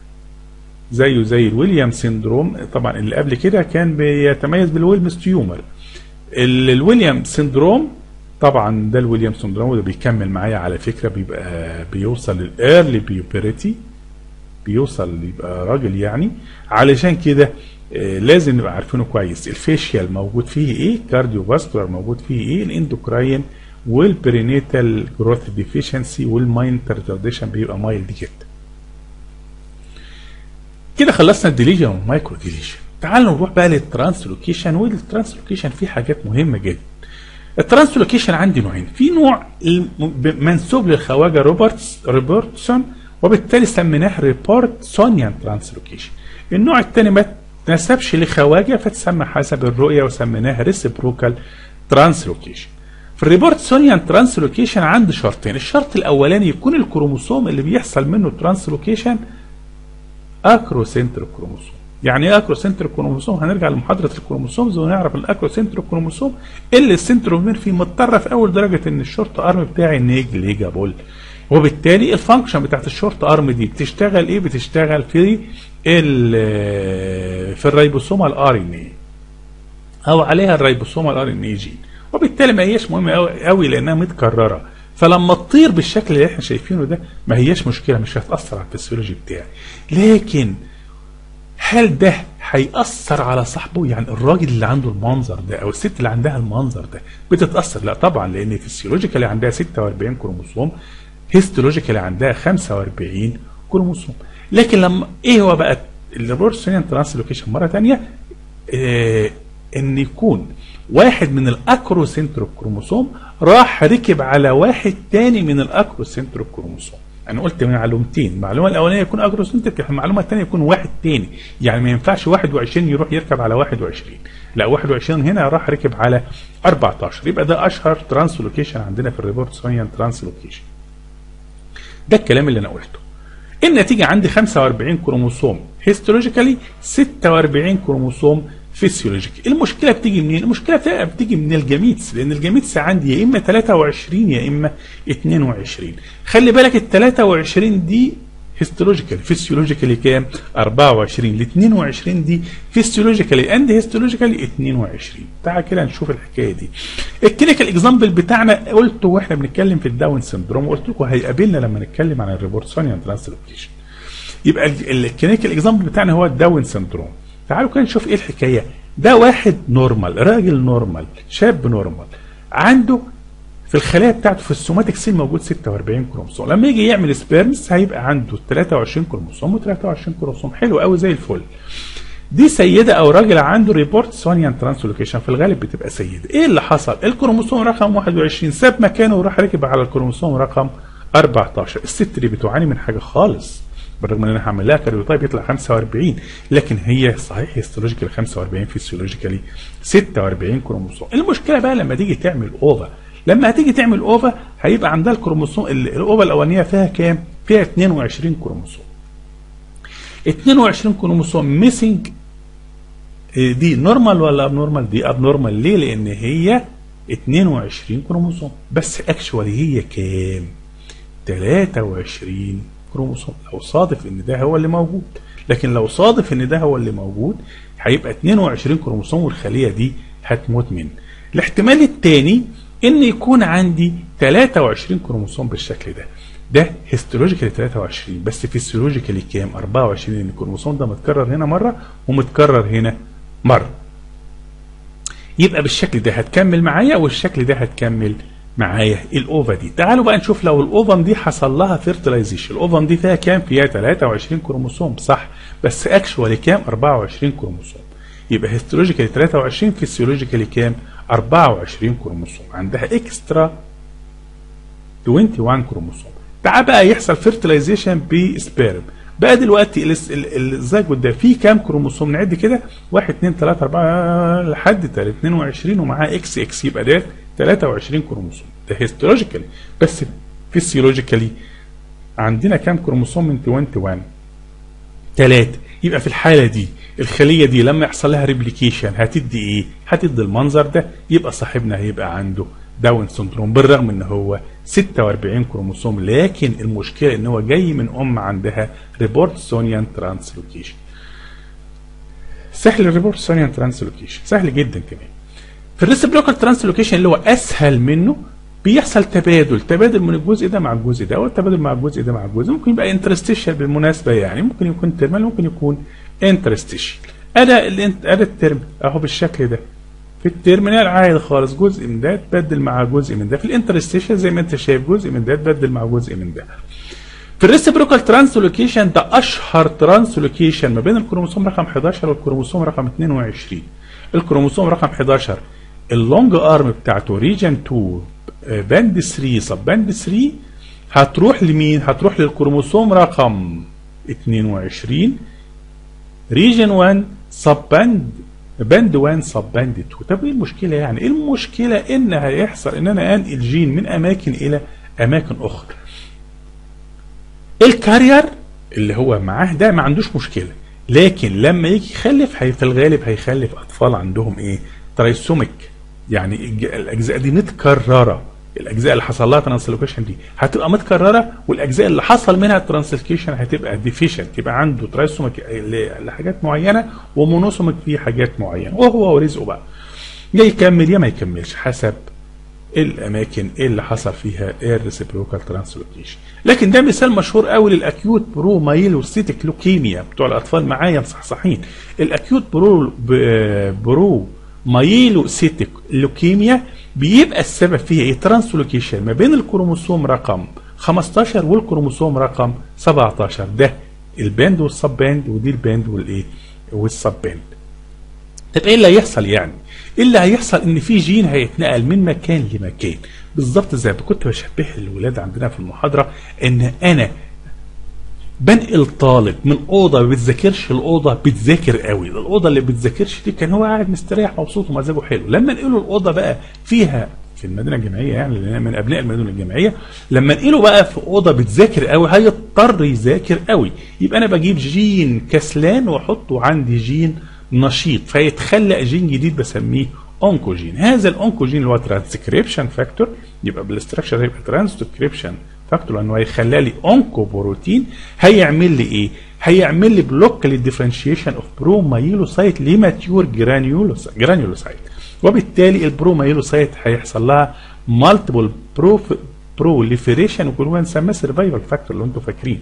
زيه زي الويليام سيندروم طبعا اللي قبل كده كان بيتميز بالويلمس تيومر الويليام سيندروم طبعا ده الويليام سندروم وده بيكمل معايا على فكره بيبقى بيوصل للايرلي بيوبريتي بيوصل يبقى راجل يعني علشان كده آه، لازم نبقى عارفينه كويس الفيشيال موجود فيه ايه كارديو فاسكولار موجود فيه ايه الاندوكراين والبرينيتال جروث ديفيشنسي والمايند ريتارديشن بيبقى مايلد جدا كده خلصنا الديليجن والمايكرو ديليجن تعالوا نروح بقى للترانسلوكيشن والترانسلوكيشن فيه حاجات مهمه جدا الترانسلوكيشن عندي نوعين في نوع الم- ب- منسوب للخواجه روبرتس روبرتسون وبالتالي سميناه ريبورتسونيان ترانسلوكيشن النوع الثاني ما تنسبش لخواجه فتسمى حسب الرؤيه وسميناها ريسبروكال ترانسلوكيشن في الريبورتسونيان ترانسلوكيشن عندي شرطين الشرط الاولاني يكون الكروموسوم اللي بيحصل منه ترانسلوكيشن اكروسنتر كروموسوم يعني ايه اكروسنتر كروموسوم هنرجع لمحاضره الكروموسومز ونعرف الاكروسنتر كروموسوم اللي السنترومير فيه متطرف اول درجه ان الشورت ارم بتاعي نيجليجابل وبالتالي الفانكشن بتاعت الشورت ارم دي بتشتغل ايه بتشتغل في ال- في الريبوسومال ار ان اي او عليها الريبوسومال ار ان اي جين وبالتالي ما هياش مهمه قوي قوي لانها متكرره فلما تطير بالشكل اللي احنا شايفينه ده ما هياش مشكله مش هتاثر على الفسيولوجي بتاعي لكن هل ده هيأثر على صاحبه يعني الراجل اللي عنده المنظر ده او الست اللي عندها المنظر ده بتتأثر لا طبعا لان فيسيولوجيكالي عندها 46 كروموسوم هيستولوجيكالي عندها 45 كروموسوم لكن لما ايه هو بقى الريبورسونيان ترانسلوكيشن مره ثانيه آه ان يكون واحد من الاكروسنتروك كروموسوم راح ركب على واحد تاني من الاكروسنتروك كروموسوم انا قلت معلومتين المعلومه الاولانيه يكون اجروسنتريك المعلومه الثانيه يكون واحد تاني يعني ما ينفعش 21 يروح يركب على 21 لا 21 هنا راح ركب على 14 يبقى ده اشهر ترانسلوكيشن عندنا في الريبورت سونيان ترانسلوكيشن ده الكلام اللي انا قلته النتيجه عندي 45 كروموسوم هيستولوجيكالي 46 كروموسوم فيسيولوجيكي المشكله بتيجي منين المشكله بتبقى بتيجي من الجميتس لان الجميتس عندي يا اما 23 يا اما 22 خلي بالك ال 23 دي هيستولوجيكال فيسيولوجيكالي كام 24 ال 22 دي فيسيولوجيكالي اند هيستولوجيكالي 22 تعال كده نشوف الحكايه دي الكلينيكال اكزامبل بتاعنا قلته واحنا بنتكلم في الداون سندروم وقلت لكم هيقابلنا لما نتكلم عن الريبورتسونيان ترانسلوكيشن يبقى الكلينيكال اكزامبل بتاعنا هو الداون سندروم تعالوا كده نشوف ايه الحكايه ده واحد نورمال راجل نورمال شاب نورمال عنده في الخلايا بتاعته في السوماتيك سيل موجود 46 كروموسوم لما يجي يعمل سبيرمز هيبقى عنده 23 كروموسوم و23 كروموسوم حلو قوي زي الفل دي سيده او راجل عنده ريبورت سونيان ترانسلوكيشن في الغالب بتبقى سيده ايه اللي حصل الكروموسوم رقم 21 ساب مكانه وراح ركب على الكروموسوم رقم 14 الست دي بتعاني من حاجه خالص بالرغم ان انا هعمل لها كاريوتايب يطلع 45 لكن هي صحيح هيستولوجيكال 45 فيسيولوجيكالي 46 كروموسوم المشكله بقى لما تيجي تعمل اوفا لما هتيجي تعمل اوفا هيبقى عندها الكروموسوم الاوفا الاولانيه فيها كام؟ فيها 22 كروموسوم 22 كروموسوم ميسنج دي نورمال ولا اب نورمال؟ دي اب نورمال ليه؟ لان هي 22 كروموسوم بس اكشوالي هي كام؟ 23 كروموسوم لو صادف ان ده هو اللي موجود لكن لو صادف ان ده هو اللي موجود هيبقى 22 كروموسوم والخليه دي هتموت منه الاحتمال الثاني ان يكون عندي 23 كروموسوم بالشكل ده ده هيستولوجيكالي 23 بس فيسيولوجيكالي كام 24 لان الكروموسوم ده متكرر هنا مره ومتكرر هنا مره يبقى بالشكل ده هتكمل معايا والشكل ده هتكمل معايا الاوفا دي تعالوا بقى نشوف لو الاوفن دي حصل لها فيرتلايزيشن الاوفن دي فيها كام فيها 23 كروموسوم صح بس اكشوالي كام 24 كروموسوم يبقى هيستولوجيكالي 23 فيسيولوجيكالي كام 24 كروموسوم عندها اكسترا 21 كروموسوم تعال بقى يحصل فيرتلايزيشن بسبيرم بقى دلوقتي الزيجوت ده فيه كام كروموسوم نعد كده 1 2 3 4 لحد 22 ومعاه اكس اكس يبقى ده 23 كروموسوم ده هيستولوجيكالي بس فيسيولوجيكالي عندنا كام كروموسوم من 21 ثلاثة يبقى في الحالة دي الخلية دي لما يحصل لها ريبليكيشن هتدي ايه؟ هتدي المنظر ده يبقى صاحبنا هيبقى عنده داون سندروم بالرغم ان هو 46 كروموسوم لكن المشكلة ان هو جاي من ام عندها ريبورت سونيان ترانسلوكيشن سهل الريبورت سونيان ترانسلوكيشن سهل جدا كمان في الريسبروكال ترانسلوكيشن اللي هو اسهل منه بيحصل تبادل تبادل من الجزء ده مع الجزء ده والتبادل مع الجزء ده مع الجزء ممكن يبقى انترستيشال بالمناسبه يعني ممكن يكون تيرمال ممكن يكون انترستيشال ادا الانت ادا الترم اهو بالشكل ده في التيرمينال عادي خالص جزء من ده تبدل مع جزء من ده في الانترستيشن زي ما انت شايف جزء من ده تبدل مع جزء من ده في الريسبروكال ترانسلوكيشن ده اشهر ترانسلوكيشن ما بين الكروموسوم رقم 11 والكروموسوم رقم 22 الكروموسوم رقم 11 اللونج ارم بتاعته ريجن 2 باند 3 سب باند 3 هتروح لمين هتروح للكروموسوم رقم 22 ريجن 1 سب باند باند 1 سب باند 2 طب ايه المشكله يعني ايه المشكله ان هيحصل ان انا انقل جين من اماكن الى اماكن اخرى الكارير اللي هو معاه ده ما عندوش مشكله لكن لما يجي يخلف هي في الغالب هيخلف اطفال عندهم ايه ترايسوميك يعني الج- الاجزاء دي متكرره الاجزاء اللي حصل لها ترانسلوكيشن دي هتبقى متكرره والاجزاء اللي حصل منها ترانسلوكيشن هتبقى ديفيشنت يبقى عنده ترايسوميك ل- لحاجات معينه ومونوسوميك في حاجات معينه وهو ورزقه بقى يا يكمل يا ما يكملش حسب الاماكن اللي حصل فيها الريسبروكال ترانسلوكيشن لكن ده مثال مشهور قوي للاكيوت برو مايلوسيتيك لوكيميا بتوع الاطفال معايا مصحصحين الاكيوت برو ب- برو مايلوسيتيك لوكيميا بيبقى السبب فيها ايه ترانسلوكيشن ما بين الكروموسوم رقم 15 والكروموسوم رقم 17 ده الباند والسب باند ودي الباند والايه والسب باند طب ايه اللي هيحصل يعني؟ ايه اللي هيحصل ان في جين هيتنقل من مكان لمكان بالظبط زي ما كنت بشبه الولاد عندنا في المحاضره ان انا بنقل طالب من اوضه ما بتذاكرش الاوضه بتذاكر قوي الاوضه اللي بتذاكرش دي كان هو قاعد مستريح مبسوط ومزاجه حلو لما نقله الاوضه بقى فيها في المدينه الجامعيه يعني لان أنا من ابناء المدينه الجامعيه لما نقله بقى في اوضه بتذاكر قوي هيضطر يذاكر قوي يبقى انا بجيب جين كسلان واحطه عندي جين نشيط فيتخلق جين جديد بسميه اونكوجين هذا الاونكوجين اللي هو ترانسكريبشن فاكتور يبقى بالاستراكشر هيبقى ترانسكريبشن فاكتور لانه هيخلى لي اونكوبروتين هيعمل لي ايه؟ هيعمل لي بلوك للديفرنشيشن اوف برومايلوسايت لماتيور جرانيولوسايت وبالتالي البرومايلوسايت هيحصل لها مالتيبل بروليفريشن وكنا بنسميها سرفايفل فاكتور لو انتم فاكرين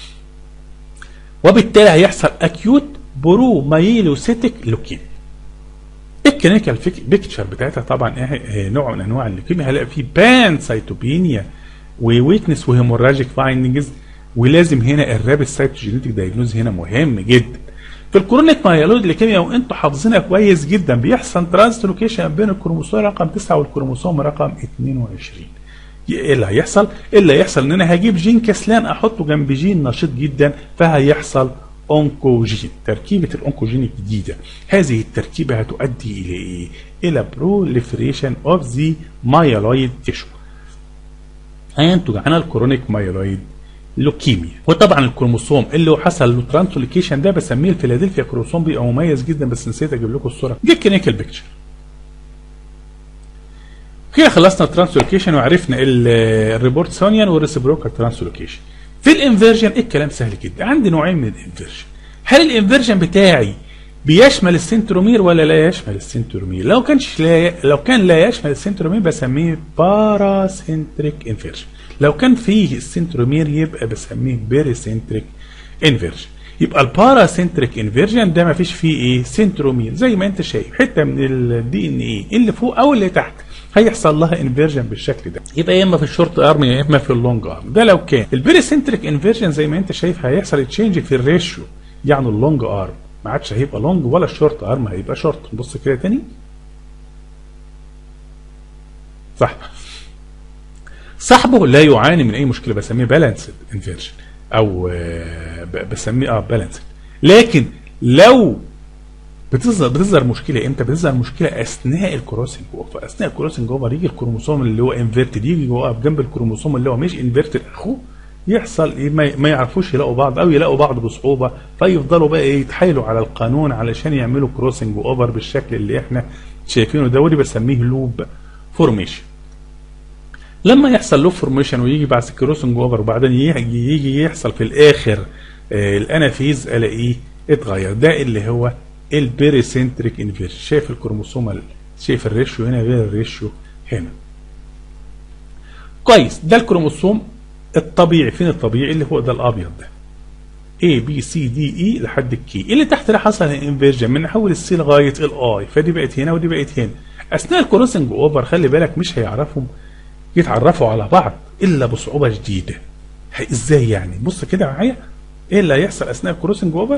وبالتالي هيحصل اكيوت برومايلوسيتيك لوكيميا الكلينيكال بيكتشر بتاعتها طبعا ايه إيه نوع من انواع الليكيميا هلاقي فيه بان سيتوبينيا وويكنس وهيموراجيك فايندنجز ولازم هنا الرابid سايتوجينيتك دايجنوز هنا مهم جدا في الكرونيك مايلود ليكيميا وانتوا حافظينها كويس جدا بيحصل ترانسلوكيشن بين الكروموسوم رقم 9 والكروموسوم رقم 22 ايه اللي هيحصل؟ إيه اللي هيحصل ان انا هجيب جين كسلان احطه جنب جين نشيط جدا فهيحصل اونكوجين تركيبه الاونكوجين الجديده هذه التركيبه هتؤدي الى ايه؟ الى بروليفريشن اوف ذا مايلويد تيشو هينتج عنها الكرونيك مايلويد لوكيميا وطبعا الكروموسوم اللي هو حصل له ترانسلوكيشن ده بسميه الفيلادلفيا كروموسوم بيبقى مميز جدا بس نسيت اجيب لكم الصوره دي الكلينيكال بيكتشر كده خلصنا الترانسلوكيشن وعرفنا الريبورت سونيان والريسبروكال ترانسلوكيشن في الانفيرجن الكلام سهل جدا عندي نوعين من الانفيرجن هل الانفيرجن بتاعي بيشمل السنترومير ولا لا يشمل السنترومير لو كانش لا لو كان لا يشمل السنترومير بسميه باراسنتريك انفيرجن لو كان فيه السنترومير يبقى بسميه بيريسنتريك انفيرجن يبقى الباراسنتريك انفيرجن ده ما فيش فيه ايه سنترومير زي ما انت شايف حته من الدي ان ايه اللي فوق او اللي تحت هيحصل لها انفيرجن بالشكل ده يبقى يا اما في الشورت ارم يا اما في اللونج ارم ده لو كان البيريسنتريك انفيرجن زي ما انت شايف هيحصل تشينج في الريشيو يعني اللونج ارم ما عادش هيبقى لونج ولا الشورت ارم هيبقى شورت نبص كده تاني صح صاحبه لا يعاني من اي مشكله بسميه بالانسد انفيرجن او آه، ب- بسميه اه بالانسد لكن لو بتظهر بتظهر مشكله امتى؟ بتظهر مشكله اثناء الكروسنج اوفر، اثناء الكروسنج اوفر يجي الكروموسوم اللي هو انفيرتد يجي يقف جنب الكروموسوم اللي هو مش انفيرتد اخوه يحصل ايه ما ما يعرفوش يلاقوا بعض او يلاقوا بعض بصعوبه فيفضلوا بقى ايه يتحايلوا على القانون علشان يعملوا كروسنج اوفر بالشكل اللي احنا شايفينه ده ودي بسميه لوب فورميشن. لما يحصل له فورميشن ويجي بعد الكروسنج اوفر وبعدين يجي يجي يحصل في الاخر آه الانافيز الاقيه اتغير ده اللي هو البيريسنتريك انفيرجن شايف الكروموسوم شايف الريشيو هنا غير الريشيو هنا كويس ده الكروموسوم الطبيعي فين الطبيعي اللي هو ده الابيض ده A B C D E لحد الكي اللي تحت ده حصل انفيرجن من اول السي لغايه الاي فدي بقت هنا ودي بقت هنا اثناء الكروسنج اوفر خلي بالك مش هيعرفوا يتعرفوا على بعض الا بصعوبه شديده هي- ازاي يعني بص كده معايا ايه اللي هيحصل اثناء الكروسنج اوفر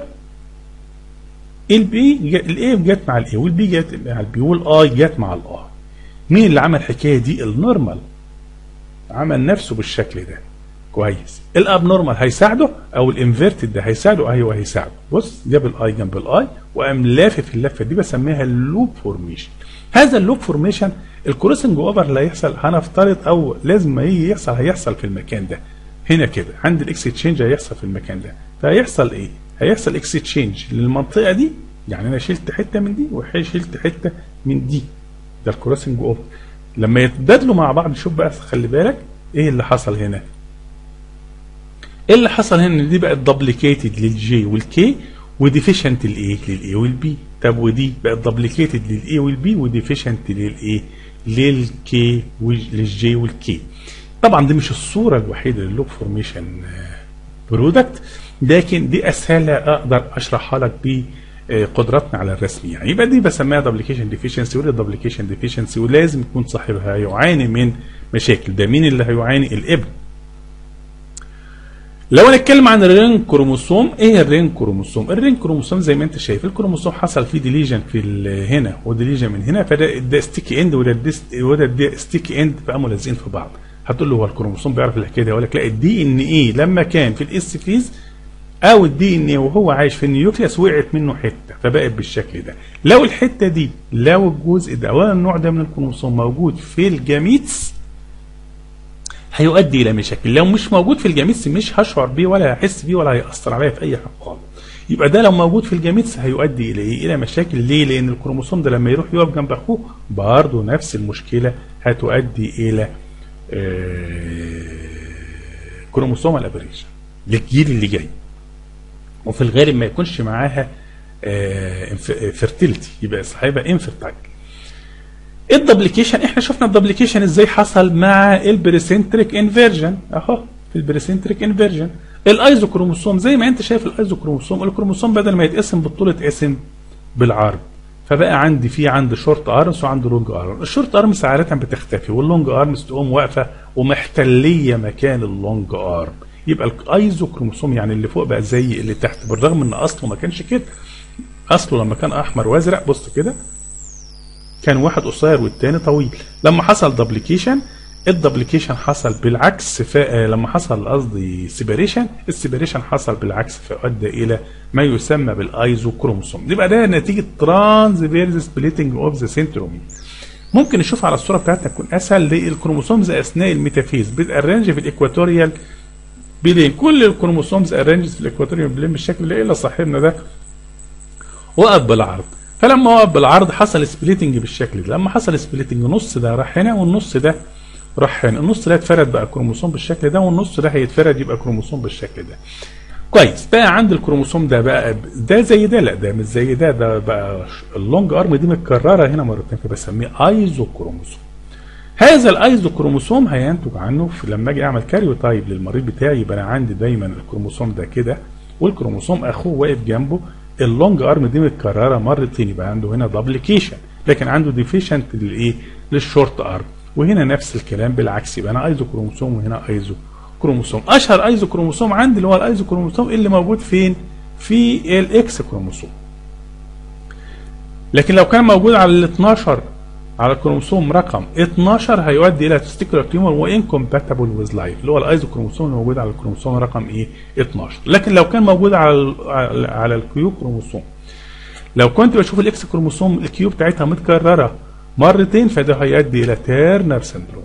البي الاي جت مع الاي والبي جت مع البي والاي جت مع الاي مين اللي عمل الحكايه دي النورمال عمل نفسه بالشكل ده كويس الاب نورمال هيساعده او الانفيرتد ده هيساعده ايوه هيساعده بص جاب الاي جنب الاي وقام لافف اللفه دي بسميها اللوب فورميشن هذا اللوب فورميشن الكروسنج اوفر اللي هيحصل هنفترض او لازم ما يجي يحصل هيحصل في المكان ده هنا كده عند الاكستشينج هيحصل في المكان ده فهيحصل ايه هيحصل اكستشينج للمنطقه دي يعني انا شلت حته من دي وشلت حته من دي ده الكروسنج اوفر لما يتبادلوا مع بعض شوف بقى خلي بالك ايه اللي حصل هنا ايه اللي حصل هنا ان دي بقت دبليكيتد للجي والكي وديفيشنت للايه للاي والبي طب ودي بقت دبليكيتد للاي والبي وديفيشنت للايه للكي للجي والكي طبعا دي مش الصوره الوحيده للوب فورميشن برودكت لكن دي اسهلها اقدر اشرحها لك ب قدراتنا على الرسم يعني يبقى دي بسميها دبليكيشن ديفيشنسي ودي دبليكيشن ديفيشنسي ولازم يكون صاحبها يعاني من مشاكل ده مين اللي هيعاني الابن لو هنتكلم عن الرين كروموسوم ايه الرين كروموسوم الرين كروموسوم زي ما انت شايف الكروموسوم حصل فيه ديليجن في ال- هنا وديليجن من هنا فده ده ستيكي اند وده ديس- وده ده ستيكي اند فقاموا لازقين في بعض هتقول له هو الكروموسوم بيعرف الحكايه دي يقول لك لا الدي ان ايه لما كان في الاس فيز او الدي ان ايه وهو عايش في النيوكليوس وقعت منه حته فبقت بالشكل ده لو الحته دي لو الجزء ده او النوع ده من الكروموسوم موجود في الجاميتس هيؤدي الى مشاكل لو مش موجود في الجاميتس مش هشعر بيه ولا هحس بيه ولا هيأثر عليا في اي حاجه خالص يبقى ده لو موجود في الجاميتس هيؤدي الى ايه الى مشاكل ليه لان الكروموسوم ده لما يروح يقف جنب اخوه برضه نفس المشكله هتؤدي الى كروموسوم الابريشن للجيل اللي جاي وفي الغالب ما يكونش معاها فيرتيلتي يبقى صاحبها انفيرتايل الدبليكيشن احنا شفنا الدبليكيشن ازاي حصل مع البريسنتريك انفيرجن اهو في البريسنتريك انفيرجن الايزوكروموسوم زي ما انت شايف الايزوكروموسوم الكروموسوم بدل ما يتقسم بالطول اتقسم بالعرض فبقى عندي في عندي شورت ارمز وعندي لونج ارم الشورت ارمز عاده بتختفي واللونج ارمز تقوم واقفه ومحتليه مكان اللونج ارم يبقى الايزوكروموسوم يعني اللي فوق بقى زي اللي تحت بالرغم ان اصله ما كانش كده اصله لما كان احمر وازرق بص كده كان واحد قصير والتاني طويل لما حصل دبليكيشن الدبليكيشن حصل بالعكس ف... لما حصل قصدي سيبريشن السيبريشن حصل بالعكس فادى الى ما يسمى بالايزوكروموسوم يبقى ده نتيجه ترانسفيرز سبليتنج اوف ذا سنترومي ممكن نشوف على الصوره بتاعتنا تكون اسهل للكروموسومز اثناء الميتافيز بتارنج في الاكواتوريال بلين كل الكروموسومز ارنج في الاكواتوريال بلين بالشكل ده الا صاحبنا ده وقف بالعرض فلما وقف بالعرض حصل سبليتنج بالشكل ده لما حصل سبليتنج نص ده راح هنا والنص ده راح هنا النص ده اتفرد بقى كروموسوم بالشكل ده والنص ده هيتفرد يبقى كروموسوم بالشكل ده كويس بقى عند الكروموسوم ده بقى ده زي ده لا ده مش زي ده ده بقى اللونج ارم دي متكرره هنا مرتين فبسميه ايزو كروموسوم هذا الايزو كروموسوم هينتج عنه في لما اجي اعمل كاريوتايب للمريض بتاعي يبقى انا عندي دايما الكروموسوم ده كده والكروموسوم اخوه واقف جنبه اللونج ارم دي متكرره مرتين يبقى عنده هنا دبليكيشن لكن عنده ديفيشنت للايه للشورت ارم وهنا نفس الكلام بالعكس يبقى انا ايزو كروموسوم وهنا ايزو كروموسوم اشهر ايزو كروموسوم عندي اللي هو الايزو كروموسوم اللي موجود فين في الاكس كروموسوم لكن لو كان موجود على ال 12 على الكروموسوم رقم 12 هيؤدي الى تستيكولار تيومر وانكومباتبل ويز لايف اللي هو الايزو كروموسوم اللي موجود على الكروموسوم رقم ايه 12 لكن لو كان موجود على على الكيو كروموسوم لو كنت بشوف الاكس كروموسوم الكيو بتاعتها متكرره مرتين فده هيؤدي الى تيرنر سندروم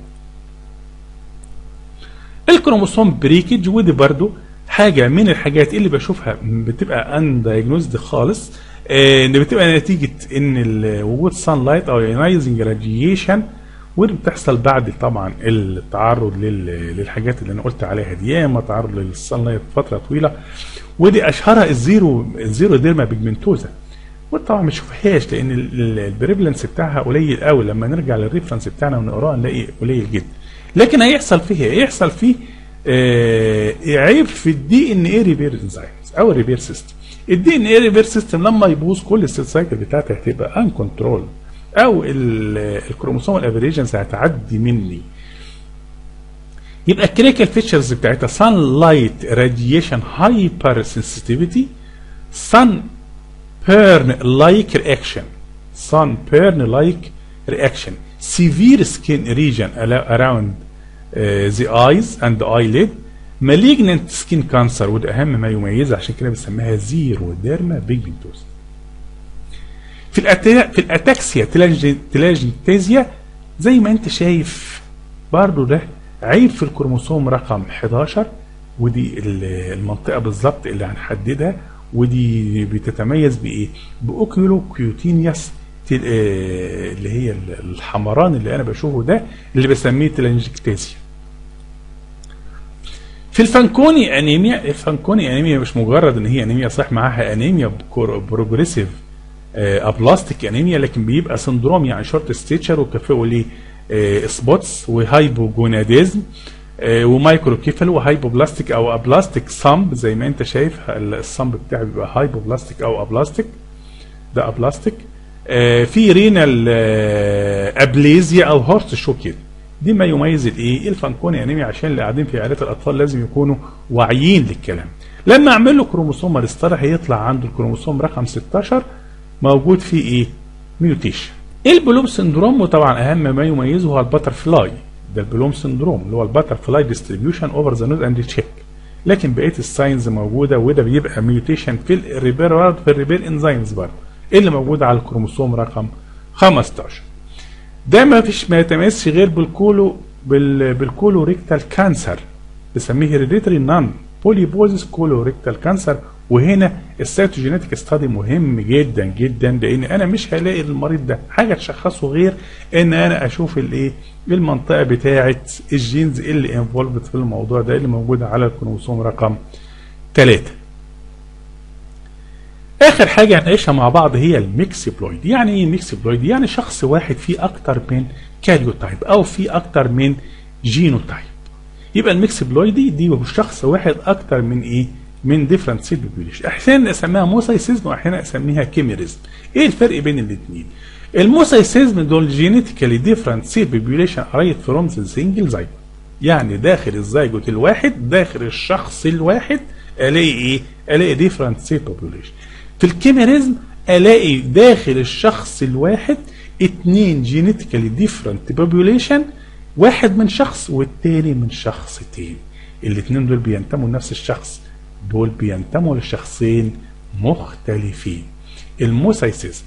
الكروموسوم بريكج ودي برضو حاجه من الحاجات اللي بشوفها بتبقى ان دايجنوزد خالص ان بتبقى نتيجه ان وجود سان لايت او يونايزنج راديشن ودي بتحصل بعد طبعا التعرض للحاجات اللي انا قلت عليها دي يا اما تعرض للسان لايت فتره طويله ودي اشهرها الزيرو الزيرو ديرما بيجمنتوزا وطبعا ما تشوفهاش لان البريفلنس بتاعها قليل قوي لما نرجع للريفرنس بتاعنا ونقراه نلاقي قليل جدا لكن هيحصل فيه ايه؟ هيحصل فيه آه عيب في الدي ان اي ريبير انزيمز او الريبير سيستم الدي ان اي ريبير سيستم لما يبوظ كل السيل سايكل بتاعتها هتبقى ان كنترول او الكروموسوم الافريجنز هتعدي مني يبقى الكلينيكال فيتشرز بتاعتها سان لايت راديشن هايبر سنسيتيفيتي سان بيرن لايك رياكشن سان بيرن لايك رياكشن severe skin region around uh, the eyes and the eyelid malignant skin cancer وده اهم ما يميزها عشان كده بنسميها زيرو ديرما بيجمنتوز في الأتا... في الاتاكسيا تلاجنتيزيا زي ما انت شايف برضو ده عيب في الكروموسوم رقم 11 ودي المنطقه بالظبط اللي هنحددها ودي بتتميز بايه؟ باوكيولو كيوتينياس اللي هي الحمران اللي انا بشوفه ده اللي بسميه تلانجكتازيا في الفانكوني انيميا الفانكوني انيميا مش مجرد ان هي انيميا صح معاها انيميا بروجريسيف ابلاستيك انيميا لكن بيبقى سندروم يعني شورت ستيتشر وكافيه ليه سبوتس وهايبوجوناديزم ومايكروكيفال وهايبوبلاستيك او ابلاستيك صمب زي ما انت شايف الصمب بتاعي بيبقى هايبوبلاستيك او ابلاستيك ده ابلاستيك في رينال ابليزيا او هورس شو كده دي ما يميز الايه الفانكوني انيميا عشان اللي قاعدين في عيادات الاطفال لازم يكونوا واعيين للكلام لما اعمل له كروموسوم ريستار هيطلع عنده الكروموسوم رقم 16 موجود فيه ايه ميوتيشن البلوم سندروم وطبعا اهم ما يميزه هو الباتر فلاي ده البلوم سندروم اللي هو الباتر فلاي ديستريبيوشن اوفر ذا نوز اند تشيك لكن بقيه الساينز موجوده وده بيبقى ميوتيشن في الريبير في الريبير انزيمز برضه اللي موجوده على الكروموسوم رقم 15 ده ما فيش ما يتميزش غير بالكولو بال بالكولو ريكتال كانسر بسميه هيريديتري نان بوليبوزيس كولو ريكتال كانسر وهنا السيتوجينيتك ستادي مهم جدا جدا لان انا مش هلاقي المريض ده حاجه تشخصه غير ان انا اشوف الايه المنطقه بتاعه الجينز اللي انفولفد في الموضوع ده اللي موجوده على الكروموسوم رقم 3 اخر حاجه هنعيشها مع بعض هي الميكسبلويد يعني ايه ميكسبلويد يعني شخص واحد فيه اكتر من كاريوتايب او فيه اكتر من جينوتايب يبقى الميكسبلويدي دي شخص واحد اكتر من ايه من ديفرنت سيل بوبيوليشن احيانا اسميها موسايسيزم واحيانا اسميها كيميريزم ايه الفرق بين الاثنين الموسايسيزم دول جينيتيكالي ديفرنت سيل بوبيوليشن قريت فروم سنجل زيجوت يعني داخل الزيجوت الواحد داخل الشخص الواحد الاقي ايه الاقي ديفرنت سيل بوبيوليشن في الكيميريزم الاقي داخل الشخص الواحد اتنين جينيتيكالي ديفرنت بوبيوليشن واحد من شخص والتاني من شخص تاني الاثنين دول بينتموا لنفس الشخص دول بينتموا لشخصين مختلفين الموسايسيزم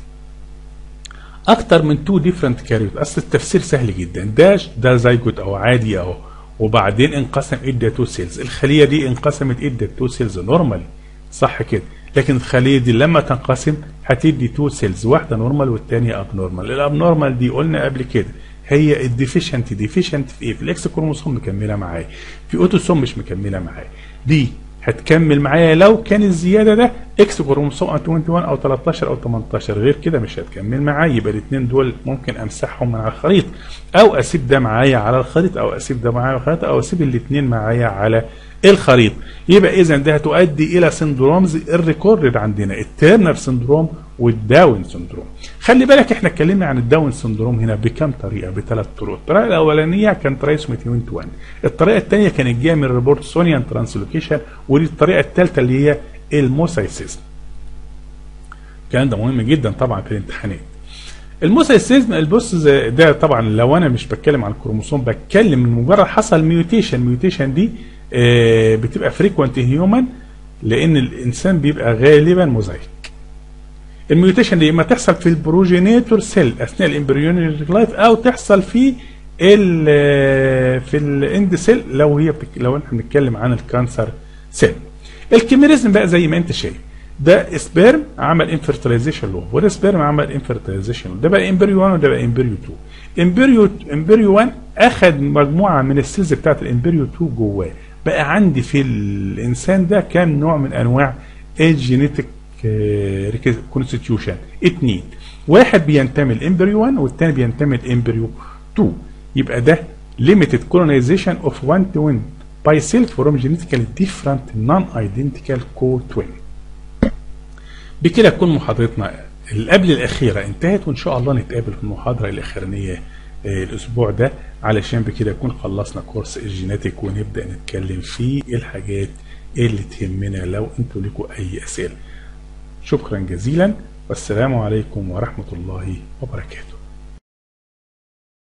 اكتر من تو ديفرنت كاريوت اصل التفسير سهل جدا ده ده زيجوت او عادي اهو وبعدين انقسم ادى تو سيلز الخليه دي انقسمت ادى تو سيلز نورمال صح كده لكن الخليه دي لما تنقسم هتدي تو سيلز واحده نورمال والثانيه اب نورمال الاب نورمال دي قلنا قبل كده هي الديفيشنت ديفيشنت في ايه في الاكس كروموسوم مكمله معايا في اوتوسوم مش مكمله معايا دي هتكمل معايا لو كان الزياده ده اكس كروموسوم 21 او 13 او 18 غير كده مش هتكمل معايا يبقى الاثنين دول ممكن امسحهم من على الخريطه او اسيب ده معايا على الخريطه او اسيب ده معايا على الخريطه او اسيب الاثنين معايا على الخريطه يبقى اذا ده هتؤدي الى سندرومز الريكورد عندنا التيرنر سندروم والداون سندروم خلي بالك احنا اتكلمنا عن الداون سندروم هنا بكم طريقه بثلاث طرق الطريقه الاولانيه كانت ترايسوميثيون 1 الطريقه الثانيه كانت جايه من ريبورت سونيان ترانسلوكيشن ودي الطريقه الثالثه اللي هي الموسايسيزم الكلام ده مهم جدا طبعا في الامتحانات الموسايسيزم البص ده طبعا لو انا مش بتكلم عن الكروموسوم بتكلم من مجرد حصل ميوتيشن ميوتيشن دي آه بتبقى فريكوانت هيومن لان الانسان بيبقى غالبا موزايك الميوتيشن دي اما تحصل في البروجينيتور سيل اثناء الامبريونيك لايف او تحصل في ال في الاند سيل لو هي بتك... لو احنا بنتكلم عن الكانسر سيل الكيميريزم بقى زي ما انت شايف ده سبيرم عمل انفرتلايزيشن لوب وده سبيرم عمل انفرتلايزيشن ده بقى امبريو 1 وده بقى امبريو 2 امبريو امبريو 1 اخذ مجموعه من السيلز بتاعت الامبريو 2 جواه بقى عندي في الانسان ده كان نوع من انواع الجينيتك كونستيتيوشن اتنين واحد بينتمي لامبريو 1 والتاني بينتمي لامبريو 2 يبقى ده limited colonization of one twin by cell from genetically different non-identical co-twin بكده تكون محاضرتنا اللي قبل الأخيرة انتهت وإن شاء الله نتقابل في المحاضرة الأخرانية آه، الأسبوع ده علشان بكده نكون خلصنا كورس الجيناتيك ونبدأ نتكلم في الحاجات اللي تهمنا لو انتوا لكم أي أسئلة شكرا جزيلا والسلام عليكم ورحمة الله وبركاته